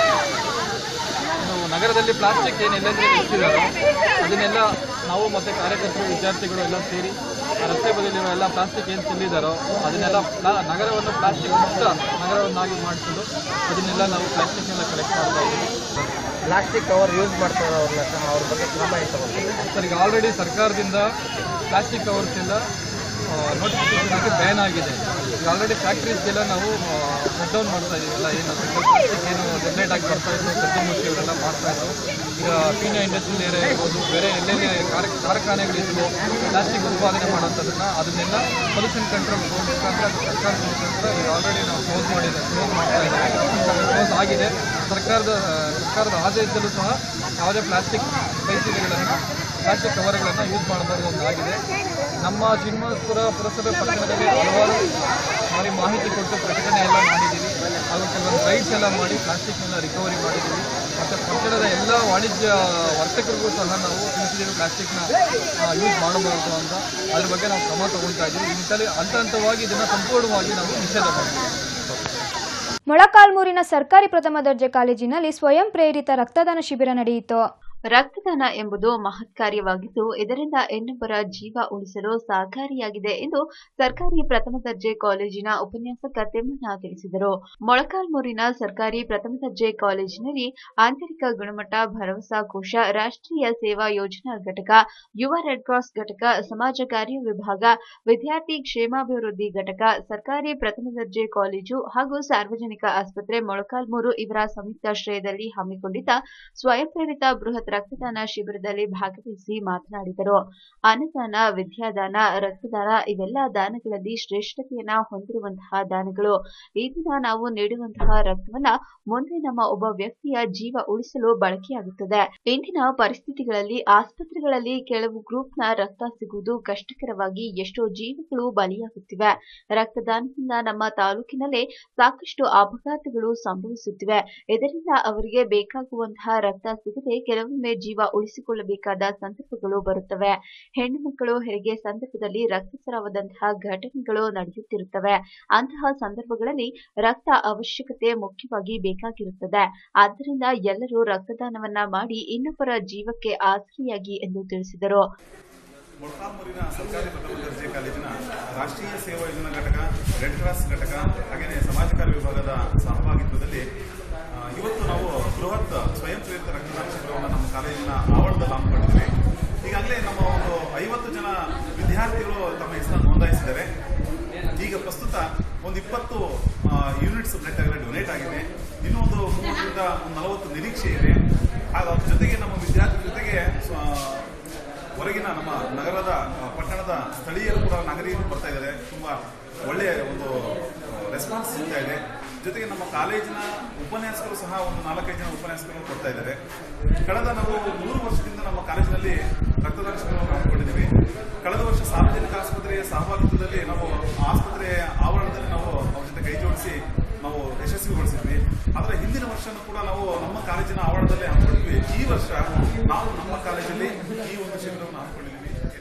ಒಂದು ನಗರದಲ್ಲಿ ಪ್ಲಾಸ್ಟಿಕ್ ಏನು ಎಲ್ಲೆಂದ್ರೆ ಇರ್ತಿದ್ದಾರೋ ಅದನ್ನೆಲ್ಲ ನಾವು ಮತ್ತು ಕಾರ್ಯಕರ್ತರು ವಿದ್ಯಾರ್ಥಿಗಳು ಎಲ್ಲ ಸೇರಿ ಆ ರಸ್ತೆ ಬದಿಯಲ್ಲಿರೋ ಎಲ್ಲ ಪ್ಲಾಸ್ಟಿಕ್ ಏನು ಚೆಲ್ಲಿದ್ದಾರೋ ಅದನ್ನೆಲ್ಲ ಪ್ಲಾ ನಗರವನ್ನು ಪ್ಲಾಸ್ಟಿಕ್ ಮುಕ್ತ ನಗರವನ್ನಾಗಿ ಮಾಡಿಕೊಂಡು ಅದನ್ನೆಲ್ಲ ನಾವು ಪ್ಲಾಸ್ಟಿಕ್ನೆಲ್ಲ ಕಲೆಕ್ಟ್ ಮಾಡ್ತಾ ಇದ್ದೀವಿ ಪ್ಲಾಸ್ಟಿಕ್ ಕವರ್ ಯೂಸ್ ಮಾಡ್ತಾರೆ ಅವ್ರನ್ನ ಸಹ ಅವ್ರ ಬಗ್ಗೆ ಕ್ರಮ ಏನು ತಗೊಳ್ತೀವಿ ಸರ್ ಈಗ ಆಲ್ರೆಡಿ ಸರ್ಕಾರದಿಂದ ಪ್ಲಾಸ್ಟಿಕ್ ಕವರ್ಸ್ ಎಲ್ಲ ನೋಟಿಫಿಕೇಶನ್ ಆಗಿ ಬ್ಯಾನ್ ಆಗಿದೆ ಈಗ ಆಲ್ರೆಡಿ ಫ್ಯಾಕ್ಟ್ರೀಸ್ಗೆಲ್ಲ ನಾವು ಶಟ್ ಡೌನ್ ಮಾಡ್ತಾ ಇದೀವಿ ಎಲ್ಲ ಏನು ಪ್ಲಾಸ್ಟಿಕ್ ಏನು ಜನರೇಟ್ ಆಗಿ ಬರ್ತಾ ಇತ್ತು ಕದ್ದುಮುಚ್ಚಿ ಇವರೆಲ್ಲ ಮಾಡ್ತಾ ಇದ್ರು ಈಗ ಪೀಣ್ಯ ಇಂಡಸ್ಟ್ರಿಯಲ್ ಏರಿಯಾ ಇರ್ಬೋದು ಬೇರೆ ಎಲ್ಲೆಲ್ಲಿ ಕಾರ ಕಾರ್ಖಾನೆಗಳಿದ್ವು ಪ್ಲಾಸ್ಟಿಕ್ ಉತ್ಪಾದನೆ ಮಾಡೋಂಥದ್ದನ್ನ ಅದನ್ನೆಲ್ಲ ಪೊಲ್ಯೂಷನ್ ಕಂಟ್ರೋಲ್ ಮುಖಾಂತರ ಸರ್ಕಾರದ ಮುಖಾಂತರ ಈಗ ಆಲ್ರೆಡಿ ನಾವು ಕ್ಲೋಸ್ ಮಾಡಿದೆ ಕ್ಲೋಸ್ ಮಾಡ್ತಾ ಇದ್ದೀವಿ ಕ್ಲೋಸ್ ಆಗಿದೆ ಸರ್ಕಾರದ ಸರ್ಕಾರದ ಆದೇಶದಲ್ಲೂ ಸಹ ಯಾವುದೇ ಪ್ಲಾಸ್ಟಿಕ್ ಕೈಚೀಲಗಳನ್ನು ಪ್ಲಾಸ್ಟಿಕ್ ಕವರ್ಗಳನ್ನು ಯೂಸ್ ಮಾಡಬಾರ್ದು ಅಂತ ಆಗಿದೆ ನಮ್ಮ ಶ್ರೀನಿವಾಸಪುರ ಪುರಸಭೆ ಪಟ್ಟಣದಲ್ಲಿ ಹಲವಾರು ಬಾರಿ ಮಾಹಿತಿ ಕೊಟ್ಟು ಪ್ರಕಟಣೆ ಎಲ್ಲ ಮಾಡಿದ್ದೀವಿ ಹಾಗೂ ಕೆಲವೊಂದು ರೈಡ್ಸ್ ಎಲ್ಲ ಮಾಡಿ ಪ್ಲಾಸ್ಟಿಕ್ನೆಲ್ಲ ರಿಕವರಿ ಮಾಡಿದ್ದೀವಿ ಮತ್ತು ಪಟ್ಟಣದ ಎಲ್ಲ ವಾಣಿಜ್ಯ ವರ್ತಕರಿಗೂ ಸಹ ನಾವು ತಿಳಿಸಿದ್ದೀವಿ ಪ್ಲಾಸ್ಟಿಕ್ನ ಯೂಸ್ ಮಾಡಬಾರ್ದು ಅಂತ ಅದ್ರ ಬಗ್ಗೆ ನಾವು ಕ್ರಮ ತಗೊಳ್ತಾ ಇದ್ದೀವಿ ಈ ನಿಟ್ಟಿನಲ್ಲಿ ಹಂತ ಹಂತವಾಗಿ ಇದನ್ನು ಸಂಪೂರ್ಣವಾಗಿ ನಾವು ನಿಷೇಧ ಮಾಡ್ತೀವಿ ಮೊಳಕಾಲ್ಮೂರಿನ ಸರ್ಕಾರಿ ಪ್ರಥಮ ದರ್ಜೆ ಕಾಲೇಜಿನಲ್ಲಿ ಸ್ವಯಂ ಪ್ರೇರಿತ ರಕ್ತದಾನ ಶಿಬಿರ ನಡೆಯಿತು ರಕ್ತದಾನ ಎಂಬುದು ಮಹತ್ ಕಾರ್ಯವಾಗಿದ್ದು ಇದರಿಂದ ಇನ್ನೊಬ್ಬರ ಜೀವ ಉಳಿಸಲು ಸಹಕಾರಿಯಾಗಿದೆ ಎಂದು ಸರ್ಕಾರಿ ಪ್ರಥಮ ದರ್ಜೆ ಕಾಲೇಜಿನ ಉಪನ್ಯಾಸಕ ತಿಮ್ಮಣ್ಣ ತಿಳಿಸಿದರು ಮೊಳಕಾಲ್ಮೂರಿನ ಸರ್ಕಾರಿ ಪ್ರಥಮ ದರ್ಜೆ ಕಾಲೇಜಿನಲ್ಲಿ ಆಂತರಿಕ ಗುಣಮಟ್ಟ ಭರವಸಾ ಕೋಶ ರಾಷ್ಟ್ರೀಯ ಸೇವಾ ಯೋಜನಾ ಘಟಕ ಯುವ ರೆಡ್ ಕ್ರಾಸ್ ಘಟಕ ಸಮಾಜ ಕಾರ್ಯ ವಿಭಾಗ ವಿದ್ಯಾರ್ಥಿ ಕ್ಷೇಮಾಭಿವೃದ್ಧಿ ಘಟಕ ಸರ್ಕಾರಿ ಪ್ರಥಮ ದರ್ಜೆ ಕಾಲೇಜು ಹಾಗೂ ಸಾರ್ವಜನಿಕ ಆಸ್ಪತ್ರೆ ಮೊಳಕಾಲ್ಮೂರು ಇವರ ಸಂಯುಕ್ತಾಶ್ರಯದಲ್ಲಿ ಹಮ್ಮಿಕೊಂಡಿದ್ದ ಸ್ವಯಂ ಪ್ರೇರಿತ ಬೃಹತ್ ರಕ್ತದಾನ ಶಿಬಿರದಲ್ಲಿ ಭಾಗವಹಿಸಿ ಮಾತನಾಡಿದರು ಅನ್ನದಾನ ವಿದ್ಯಾದಾನ ರಕ್ತದಾನ ಇವೆಲ್ಲ ದಾನಗಳಲ್ಲಿ ಶ್ರೇಷ್ಠತೆಯನ್ನ ಹೊಂದಿರುವಂತಹ ದಾನಗಳು ಈ ದಿನ ನಾವು ನೀಡುವಂತಹ ರಕ್ತವನ್ನ ಮುಂದೆ ನಮ್ಮ ಒಬ್ಬ ವ್ಯಕ್ತಿಯ ಜೀವ ಉಳಿಸಲು ಬಳಕೆಯಾಗುತ್ತದೆ ಇಂದಿನ ಪರಿಸ್ಥಿತಿಗಳಲ್ಲಿ ಆಸ್ಪತ್ರೆಗಳಲ್ಲಿ ಕೆಲವು ಗ್ರೂಪ್ನ ರಕ್ತ ಸಿಗುವುದು ಕಷ್ಟಕರವಾಗಿ ಎಷ್ಟೋ ಜೀವಗಳು ಬಲಿಯಾಗುತ್ತಿವೆ ರಕ್ತದಾನದಿಂದ ನಮ್ಮ ತಾಲೂಕಿನಲ್ಲೇ ಸಾಕಷ್ಟು ಅಪಘಾತಗಳು ಸಂಭವಿಸುತ್ತಿವೆ ಇದರಿಂದ ಅವರಿಗೆ ಬೇಕಾಗುವಂತಹ ರಕ್ತ ಸಿಗದೆ ಕೆಲವೊಮ್ಮೆ ಜೀವ ಉಳಿಸಿಕೊಳ್ಳಬೇಕಾದ ಸಂದರ್ಭಗಳು ಬರುತ್ತವೆ ಹೆಣ್ಣು ಮಕ್ಕಳು ಹೆರಿಗೆ ಸಂದರ್ಭದಲ್ಲಿ ರಕ್ತಸ್ರಾವದಂತಹ ಘಟನೆಗಳು ನಡೆಯುತ್ತಿರುತ್ತವೆ ಅಂತಹ ಸಂದರ್ಭಗಳಲ್ಲಿ ರಕ್ತ ಅವಶ್ಯಕತೆ ಮುಖ್ಯವಾಗಿ ಬೇಕಾಗಿರುತ್ತದೆ ಆದ್ದರಿಂದ ಎಲ್ಲರೂ ರಕ್ತದಾನವನ್ನ ಮಾಡಿ ಇನ್ನೊಬ್ಬರ ಜೀವಕ್ಕೆ ಆಸರೆಯಾಗಿ ಎಂದು ತಿಳಿಸಿದರು ಮೊಳಕಾಲ್ಮೂರಿನ ಸರ್ಕಾರಿ ಪ್ರಥಮ ದರ್ಜೆ ಕಾಲೇಜಿನ ರಾಷ್ಟ್ರೀಯ ಸೇವಾ ಯೋಜನಾ ಘಟಕ ರೆಡ್ ಕ್ರಾಸ್ ಘಟಕ ಹಾಗೆಯೇ ಸಮಾಜ ಕಾರ್ಯ ವಿಭಾಗದ ಸಹಭಾಗಿತ್ವದಲ್ಲಿ ಆ, ಇವತ್ತು ನಾವು ಬೃಹತ್ ಸ್ವಯಂ ಪ್ರೇರಿತ ರಕ್ತದಾನ ಶಿಬಿರವನ್ನು ನಮ್ಮ ಕಾಲೇಜಿನ ಆವರಣದಲ್ಲಿ ಹಮ್ಮಿಕೊಂಡಿದ್ವಿ ಈಗಾಗಲೇ ನಮ್ಮ ಒಂದು ಐವತ್ತು ಜನ ವಿದ್ಯಾರ್ಥಿಗಳು ತಮ್ಮ ಹೆಸರನ್ನು ನೋಂದಾಯಿಸಿದ್ದಾರೆ ಈಗ ಪ್ರಸ್ತುತ ಒಂದು ಇಪ್ಪತ್ತು ಯೂನಿಟ್ಸ್ ಬ್ಲಡ್ ಆಗಲೇ ಡೊನೇಟ್ ಆಗಿದೆ ಇನ್ನೂ ಒಂದು ಮೂವತ್ತರಿಂದ ಒಂದು ನಲವತ್ತು ನಿರೀಕ್ಷೆ ಇದೆ ಹಾಗೂ ಅದ್ರ ಜೊತೆಗೆ ನಮ್ಮ ವಿದ್ಯಾರ್ಥಿ ಜೊತೆಗೆ ಸ್ವ- ಹೊರಗಿನ ನಮ್ಮ ನಗರದ ಆ, ಪಟ್ಟಣದ ಸ್ಥಳೀಯರು ಕೂಡ ನಾಗರಿಕರು ಬರ್ತಾ ಇದ್ದಾರೆ ತುಂಬಾ ಒಳ್ಳೆಯ ಒಂದು ರೆಸ್ಪಾನ್ಸ್ ಸಿಗ್ತಾ ಇದೆ ಜೊತೆಗೆ ನಮ್ಮ ಕಾಲೇಜಿನ ಉಪನ್ಯಾಸಕರು ಸಹ ಒಂದು ನಾಲ್ಕೈದು ಜನ ಉಪನ್ಯಾಸಕರು ಬರ್ತಾ ಇದ್ದಾರೆ ಕಳೆದ ನಾವು ಮೂರು ವರ್ಷದಿಂದ ನಮ್ಮ ಕಾಲೇಜಿನಲ್ಲಿ ರಕ್ತದಾನ ಶಿಬಿರವನ್ನು ಹಮ್ಮಿಕೊಂಡಿದ್ದೀವಿ ಕಳೆದ ವರ್ಷ ಸಾರ್ವಜನಿಕ ಆಸ್ಪತ್ರೆಯ ಸಹಭಾಗಿತ್ವದಲ್ಲಿ ನಾವು ಆಸ್ಪತ್ರೆಯ ಆವರಣದಲ್ಲಿ ನಾವು ಅವ್ರ ಜೊತೆ ಕೈ ಜೋಡಿಸಿ ನಾವು ಯಶಸ್ವಿಗೊಳಿಸಿದ್ವಿ ಆದರೆ ಹಿಂದಿನ ವರ್ಷನೂ ಕೂಡ ನಾವು ನಮ್ಮ ಕಾಲೇಜಿನ ಆವರಣದಲ್ಲೇ ಹಮ್ಮಿಕೊಂಡಿದ್ವಿ ಈ ವರ್ಷ ನಾವು ನಮ್ಮ ಕಾಲೇಜಲ್ಲಿ ಈ ಒಂದು ಶಿಬಿರವನ್ನು ಹಮ್ಮಿಕೊಂಡಿದ್ವಿ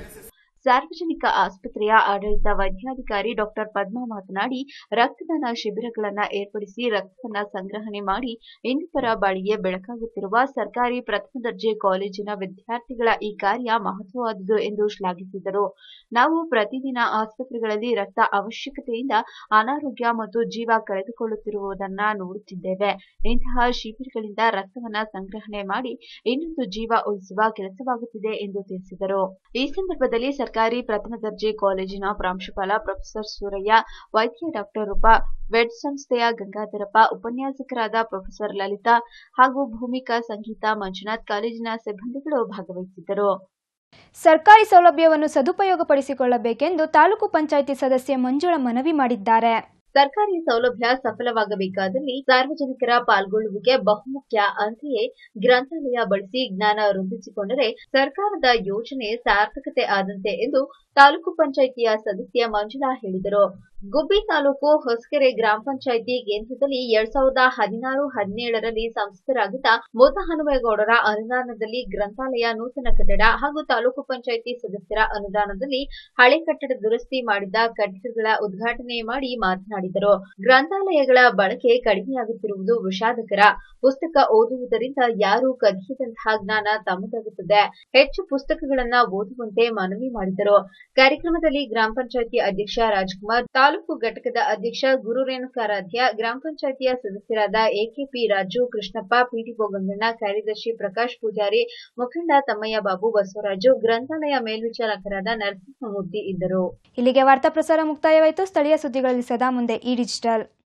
ಸಾರ್ವಜನಿಕ ಆಸ್ಪತ್ರೆಯ ಆಡಳಿತ ವೈದ್ಯಾಧಿಕಾರಿ ಡಾಕ್ಟರ್ ಪದ್ಮಾ ಮಾತನಾಡಿ ರಕ್ತದಾನ ಶಿಬಿರಗಳನ್ನ ಏರ್ಪಡಿಸಿ ರಕ್ತವನ್ನ ಸಂಗ್ರಹಣೆ ಮಾಡಿ ಇನ್ನಿತರ ಬಳಿಗೆ ಬೆಳಕಾಗುತ್ತಿರುವ ಸರ್ಕಾರಿ ಪ್ರಥಮ ದರ್ಜೆ ಕಾಲೇಜಿನ ವಿದ್ಯಾರ್ಥಿಗಳ ಈ ಕಾರ್ಯ ಮಹತ್ವವಾದುದು ಎಂದು ಶ್ಲಾಘಿಸಿದರು ನಾವು ಪ್ರತಿದಿನ ಆಸ್ಪತ್ರೆಗಳಲ್ಲಿ ರಕ್ತ ಅವಶ್ಯಕತೆಯಿಂದ ಅನಾರೋಗ್ಯ ಮತ್ತು ಜೀವ ಕಳೆದುಕೊಳ್ಳುತ್ತಿರುವುದನ್ನ ನೋಡುತ್ತಿದ್ದೇವೆ ಇಂತಹ ಶಿಬಿರಗಳಿಂದ ರಕ್ತವನ್ನ ಸಂಗ್ರಹಣೆ ಮಾಡಿ ಇನ್ನೊಂದು ಜೀವ ಉಳಿಸುವ ಕೆಲಸವಾಗುತ್ತಿದೆ ಎಂದು ತಿಳಿಸಿದರು ಈ ಸಂದರ್ಭದಲ್ಲಿ ಸರ್ಕಾರಿ ಪ್ರಥಮ ದರ್ಜೆ ಕಾಲೇಜಿನ ಪ್ರಾಂಶುಪಾಲ ಪ್ರೊಫೆಸರ್ ಸೂರಯ್ಯ ವೈದ್ಯ ಡಾಕ್ಟರ್ ರೂಪಾ ವೆಡ್ ಸಂಸ್ಥೆಯ ಗಂಗಾಧರಪ್ಪ ಉಪನ್ಯಾಸಕರಾದ ಪ್ರೊಫೆಸರ್ ಲಲಿತಾ ಹಾಗೂ ಭೂಮಿಕಾ ಸಂಗೀತ ಮಂಜುನಾಥ್ ಕಾಲೇಜಿನ ಸಿಬ್ಬಂದಿಗಳು ಭಾಗವಹಿಸಿದ್ದರು ಸರ್ಕಾರಿ ಸೌಲಭ್ಯವನ್ನು ಸದುಪಯೋಗಪಡಿಸಿಕೊಳ್ಳಬೇಕೆಂದು ತಾಲೂಕು ಪಂಚಾಯಿತಿ ಸದಸ್ಯೆ ಮಂಜುಳಾ ಮನವಿ ಮಾಡಿದ್ದಾರೆ ಸರ್ಕಾರಿ ಸೌಲಭ್ಯ ಸಫಲವಾಗಬೇಕಾದಲ್ಲಿ ಸಾರ್ವಜನಿಕರ ಪಾಲ್ಗೊಳ್ಳುವಿಕೆ ಬಹುಮುಖ್ಯ ಅಂತೆಯೇ ಗ್ರಂಥಾಲಯ ಬಳಸಿ ಜ್ಞಾನ ವೃದ್ಧಿಸಿಕೊಂಡರೆ ಸರ್ಕಾರದ ಯೋಜನೆ ಸಾರ್ಥಕತೆ ಆದಂತೆ ಎಂದು ತಾಲೂಕು ಪಂಚಾಯಿತಿಯ ಸದಸ್ಯ ಮಂಜುಳಾ ಹೇಳಿದರು ಗುಬ್ಬಿ ತಾಲೂಕು ಹೊಸಕೆರೆ ಗ್ರಾಮ ಪಂಚಾಯಿತಿ ಕೇಂದ್ರದಲ್ಲಿ ಎರಡ್ ಸಾವಿರದ ಹದಿನಾರು ಹದಿನೇಳರಲ್ಲಿ ಸಂಸ್ಥರಾಗಿದ್ದ ಮುದ್ದಹನುಮೇಗೌಡರ ಅನುದಾನದಲ್ಲಿ ಗ್ರಂಥಾಲಯ ನೂತನ ಕಟ್ಟಡ ಹಾಗೂ ತಾಲೂಕು ಪಂಚಾಯಿತಿ ಸದಸ್ಯರ ಅನುದಾನದಲ್ಲಿ ಹಳೆ ಕಟ್ಟಡ ದುರಸ್ತಿ ಮಾಡಿದ್ದ ಕಟ್ಟಡಗಳ ಉದ್ಘಾಟನೆ ಮಾಡಿ ಮಾತನಾಡಿದರು ಗ್ರಂಥಾಲಯಗಳ ಬಳಕೆ ಕಡಿಮೆಯಾಗುತ್ತಿರುವುದು ವಿಷಾದಕರ ಪುಸ್ತಕ ಓದುವುದರಿಂದ ಯಾರು ಕದಿಯದಂತಹ ಜ್ಞಾನ ತಮ್ಮದಾಗುತ್ತದೆ ಹೆಚ್ಚು ಪುಸ್ತಕಗಳನ್ನ ಓದುವಂತೆ ಮನವಿ ಮಾಡಿದರು ಕಾರ್ಯಕ್ರಮದಲ್ಲಿ ಗ್ರಾಮ ಪಂಚಾಯಿತಿ ಅಧ್ಯಕ್ಷ ರಾಜ್ಕುಮಾರ್ ತಾಲೂಕು ಘಟಕದ ಅಧ್ಯಕ್ಷ ಗುರು ರೇಣುಕಾರಾಧ್ಯ ಗ್ರಾಮ ಪಂಚಾಯಿತಿಯ ಸದಸ್ಯರಾದ ಎಕೆಪಿ ರಾಜು ಕೃಷ್ಣಪ್ಪ ಪಿಡಿಒ ಗಂಗಣ್ಣ ಕಾರ್ಯದರ್ಶಿ ಪ್ರಕಾಶ್ ಪೂಜಾರಿ ಮುಖಂಡ ತಮ್ಮಯ್ಯ ಬಾಬು ಬಸವರಾಜು ಗ್ರಂಥಾಲಯ ಮೇಲ್ವಿಚಾರಕರಾದ ನರಸಿಂಹಮೂರ್ತಿ ಇದ್ದರು ಇಲ್ಲಿಗೆ ವಾರ್ತಾ ಪ್ರಸಾರ ಮುಕ್ತಾಯವಾಯಿತು ಸ್ಥಳೀಯ ಸುದ್ದಿಗಳಲ್ಲಿ ಸದಾ ಮುಂದೆ ಈ ಡಿಜಿಟಲ್